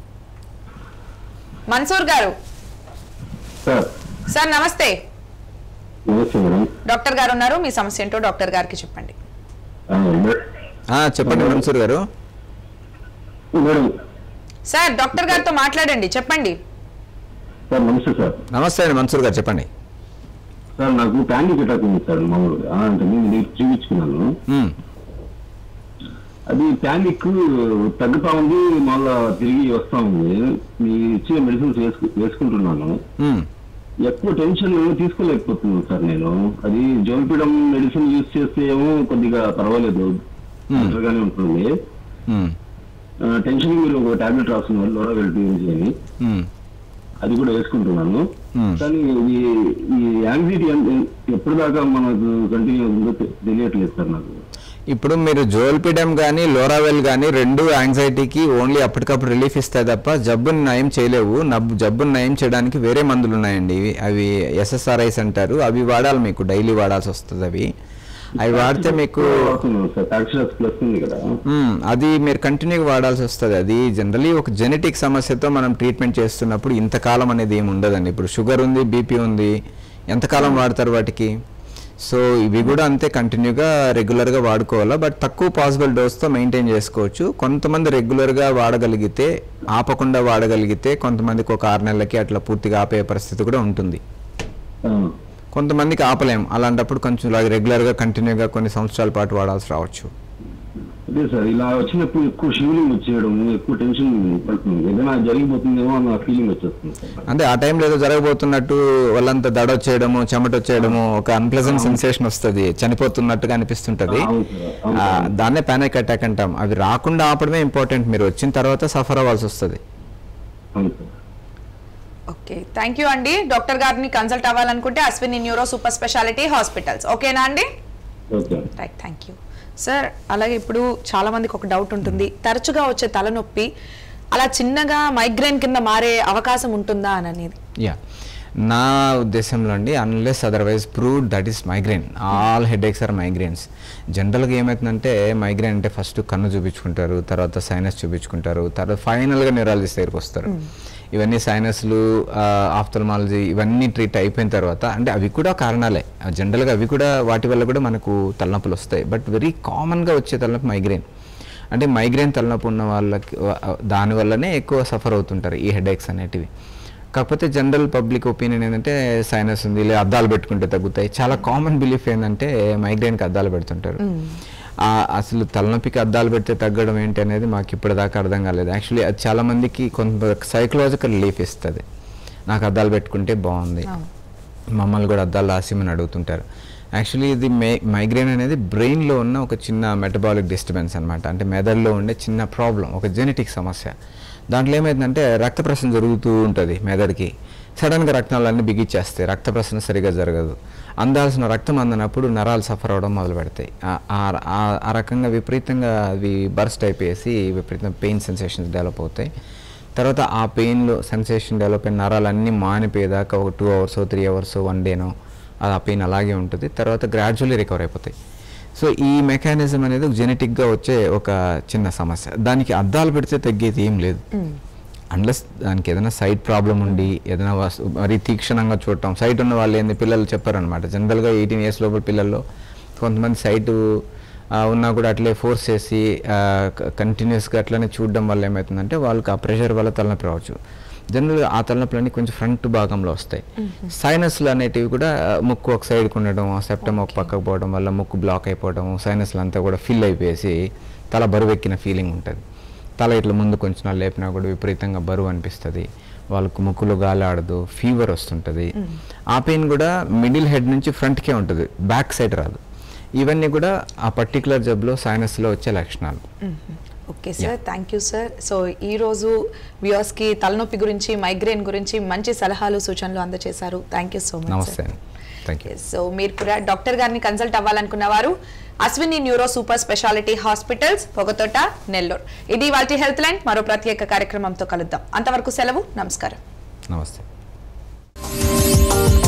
మన్సూర్ గారు సార్ సార్ నమస్తే నమస్తే మేడం డాక్టర్ గారు ఉన్నారు మీ సమస్య ఏంటో డాక్టర్ గారికి చెప్పండి ఆ, మే- ఆ, చెప్పండి మన్సూర్ గారు మేడం సార్ డాక్టర్ గారితో మాట్లాడండి చెప్పండి సార్ నమస్తే సార్ నమస్తే అండి మన్సూర్ గారు చెప్పండి సార్ నాకు ప్యానిక్ అటాక్ ఉంది సార్ మామూలుగా అంటే నేను నీకు చూపించుకున్నాను మ్మ్. అది ప్యానిక్ తగ్గుతా ఉంది మళ్ళా తిరిగి వస్తా ఉంది మీ ఇచ్చిన మెడిసిన్స్ వేసుకు వేసుకుంటున్నాను మ్మ్. ఎక్కువ టెన్షన్ తీసుకోలేకపోతున్నాను సార్ నేను అది జోల్పిడం మెడిసిన్ యూజ్ చేస్తే ఏమో కొద్దిగా పర్వాలేదు బెటర్ గానే ఉంటుంది మ్మ్. టెన్షన్ మీరు ఒక టాబ్లెట్ రాస్తున్నారు లోరా వెల్టీ అని మ్మ్. అది కూడా వేసుకుంటున్నాను మ్మ్. కానీ ఈ ఈ యాంగ్జైటీ ఎప్పుడు దాకా మనకు కంటిన్యూ అవుతుందో తె- తెలియట్లేదు సార్ నాకు ఇప్పుడు మీరు జోల్పిడమ్ కానీ లోరావెల్ కానీ రెండు యాంగ్జైటీకి ఓన్లీ అప్పటికప్పుడు రిలీఫ్ ఇస్తాయి తప్ప జబ్బుని నయం చేయలేవు నబ్బు జబ్బుని నయం చేయడానికి వేరే మందులు ఉన్నాయండి ఇవి- అవి ఎస్ఎస్ఆర్ఐస్ అంటారు అవి వాడాలి మీకు డైలీ వాడాల్సి వస్తుంది అవి అవి వాడితే మీకు అవుతున్నాను సార్ టాక్సిడస్ ప్లస్ ఉంది కదా మ్మ్. అది మీరు కంటిన్యూగా వాడాల్సి వస్తుంది అది జనరలీ ఒక జెనెటిక్ సమస్యతో మనం ట్రీట్మెంట్ చేస్తున్నప్పుడు ఇంతకాలం అనేది ఏమి ఉండదండి ఇప్పుడు షుగర్ ఉంది బీపీ ఉంది ఎంతకాలం వాడతారు వాటికి సో ఇవి కూడా అంతే కంటిన్యూగా రెగ్యులర్గా వాడుకోవాలా బట్ తక్కువ పాసిబుల్ డోస్తో మెయింటైన్ చేసుకోవచ్చు కొంతమంది రెగ్యులర్గా వాడగలిగితే ఆపకుండా వాడగలిగితే కొంతమందికి ఒక ఆరు నెలలకి అట్లా పూర్తిగా ఆపే పరిస్థితి కూడా ఉంటుంది ఆ, కొంతమందికి ఆపలేం అలాంటప్పుడు కొంచెం రెగ్యులర్గా కంటిన్యూగా కొన్ని సంవత్సరాల పాటు వాడాల్సి రావచ్చు అదే సార్ ఇలా వచ్చినప్పుడు ఎక్కువ షివరింగ్ వచ్చేయడం ఎక్కువ టెన్షన్ పడుతుంది ఏదైనా జరిగిపోతుందేమో అన్న ఫీలింగ్ వచ్చేస్తుంది సార్ అంటే ఆ టైంలో ఏదో జరగబోతున్నట్టు వాళ్ళంతా దడ వచ్చేయడము చెమట వచ్చేయడము ఒక అన్ప్లెజెంట్ సెన్సేషన్ వస్తుంది చనిపోతున్నట్టుగా అనిపిస్తుంటది అవును సార్, అవును ఆ, సార్. దాన్నే పానిక్ అటాక్ అంటాం అవి రాకుండా ఆపడమే ఇంపార్టెంట్ మీరు వచ్చిన తర్వాత సఫర్ అవ్వాల్సి వస్తుంది అవును సార్ ఓకే థ్యాంక్ యూ అండి డాక్టర్ గారిని కన్సల్ట్ అవ్వాలనుకుంటే Ashwini neuro super speciality hospitals ఓకేనా అండి okay right thank you sir అలాగే ఇప్పుడు చాలా మందికి ఒక డౌట్ ఉంటుంది తరచుగా వచ్చే తలనొప్పి అలా చిన్నగా మైగ్రేన్ కింద మారే అవకాశం ఉంటుందా అని అనేది యా నా ఉద్దేశంలో అండి unless otherwise proved that is migraine all headaches are migraines జనరల్గా ఏమవుతుందంటే మైగ్రేన్ అంటే ఫస్ట్ కన్ను చూపించుకుంటారు తర్వాత సైనస్ చూపించుకుంటారు తర్వాత ఫైనల్గా న్యూరాలజిస్ట్ దగ్గరికి వస్తారు ఇవన్నీ సైనస్లు ఆఫ్థల్మాలజీ ఇవన్నీ ట్రీట్ అయిపోయిన తర్వాత అంటే అవి కూడా కారణాలే జనరల్గా అవి కూడా వాటి వల్ల కూడా మనకు తలనొప్పులు వస్తాయి బట్ వెరీ కామన్గా వచ్చే తలనొప్పి మైగ్రేన్ అంటే మైగ్రేన్ తలనొప్పి ఉన్న వాళ్ళకి వ- దానివల్లనే ఎక్కువ సఫర్ అవుతుంటారు ఈ హెడేక్స్ అనేటివి కాకపోతే జనరల్ పబ్లిక్ ఒపీనియన్ ఏంటంటే సైనస్ ఉంది లేదా అద్దాలు పెట్టుకుంటే తగ్గుతాయి చాలా కామన్ బిలీఫ్ ఏంటంటే మైగ్రేన్కి అద్దాలు పెడుతుంటారు ఆ అసలు తలనొప్పికి అద్దాలు పెడితే తగ్గడం ఏంటి అనేది మాకు ఇప్పటిదాకా అర్థం కాలేదు యాక్చువల్లీ అది చాలా మందికి కొంత సైకలాజికల్ రిలీఫ్ ఇస్తుంది నాకు అద్దాలు పెట్టుకుంటే బాగుంది మమ్మల్ని కూడా అద్దాలు రాసిమని అడుగుతుంటారు యాక్చువల్లీ ఇది మే మైగ్రేన్ అనేది బ్రెయిన్లో ఉన్న ఒక చిన్న మెటబాలిక్ డిస్టర్బెన్స్ అనమాట అంటే మెదడులో ఉండే చిన్న ప్రాబ్లం ఒక జెనెటిక్ సమస్య దాంట్లో ఏమైందంటే రక్త ప్రసరణ జరుగుతూ ఉంటుంది మెదడుకి సడన్గా రక్తాలన్నీ బిగిచ్చేస్తాయి రక్త ప్రసరణ సరిగా జరగదు అందాల్సిన రక్తం అందనప్పుడు నరాలు సఫర్ అవ్వడం మొదలు పెడతాయి ఆ- ఆ- ఆ- ఆ రకంగా విపరీతంగా అవి బర్స్ట్ అయిపోయేసి విపరీతంగా పెయిన్ సెన్సేషన్స్ డెవలప్ అవుతాయి తర్వాత ఆ పెయిన్లో సెన్సేషన్ డెవలప్ అయిన నరాలన్నీ మానిపోయేదాకా ఒక two hours three hours one డేనో ఆ పెయిన్ అలాగే ఉంటుంది తర్వాత గ్రాడ్యువల్లీ రికవర్ అయిపోతాయి సో ఈ మెకానిజం అనేది జెనెటిక్గా వచ్చే ఒక చిన్న సమస్య దానికి అద్దాలు పెడితే తగ్గేది ఏం లేదు అన్లెస్ దానికి ఏదైనా సైట్ ప్రాబ్లం ఉండి ఏదైనా వస్తు మరీ తీక్షణంగా చూడటం సైట్ ఉన్న వాళ్ళు ఏంది పిల్లలు చెప్పారనమాట జనరల్గా ఎయిటీన్ ఇయర్స్ లోపల పిల్లల్లో కొంతమంది సైట్ ఉన్నా కూడా అట్లే ఫోర్స్ చేసి కంటిన్యూస్గా అట్లనే చూడడం వల్ల ఏమవుతుందంటే వాళ్ళకి ఆ ప్రెషర్ వల్ల తలనొప్పి రావచ్చు జనరల్గా ఆ తలనొప్పులన్నీ కొంచెం ఫ్రంట్ భాగంలో వస్తాయి సైనస్లు అనేటివి కూడా ఆ, ముక్కు ఒక సైడ్కి ఉండడం సెప్టమ్ ఒక పక్కకు పోవడం వల్ల ముక్కు బ్లాక్ అయిపోవడం సైనస్లు అంతా కూడా ఫిల్ అయిపోయేసి తల బరువెక్కిన ఫీలింగ్ ఉంటుంది తల ఇట్లా ముందు కొంచెం లేపినా కూడా విపరీతంగా బరువు అనిపిస్తుంది వాళ్ళకు ముక్కులో గాలి ఆడదు ఫీవర్ వస్తుంటుంది ఆ పెయిన్ కూడా మిడిల్ హెడ్ నుంచి ఫ్రంట్కే ఉంటుంది బ్యాక్ సైడ్ రాదు ఇవన్నీ కూడా ఆ పర్టికులర్ జబ్లో సైనస్లో వచ్చే లక్షణాలు okay sir thank you sir so ఈ రోజు వ్యూయర్స్ కి తలనొప్పి గురించి మైగ్రేన్ గురించి మంచి సలహాలు సూచనలు అందజేశారు థ్యాంక్ యూ సో మచ్ నమస్తే అండి థ్యాంక్ యూ సో మీరు కూడా డాక్టర్ గారిని కన్సల్ట్ అవ్వాలనుకున్న వారు Ashwini neuro super speciality hospitals Pogathota Nellore ఇది వాటి హెల్త్ లైన్ మరో ప్రత్యేక కార్యక్రమంతో కలుద్దాం అంతవరకు సెలవు నమస్కారం నమస్తే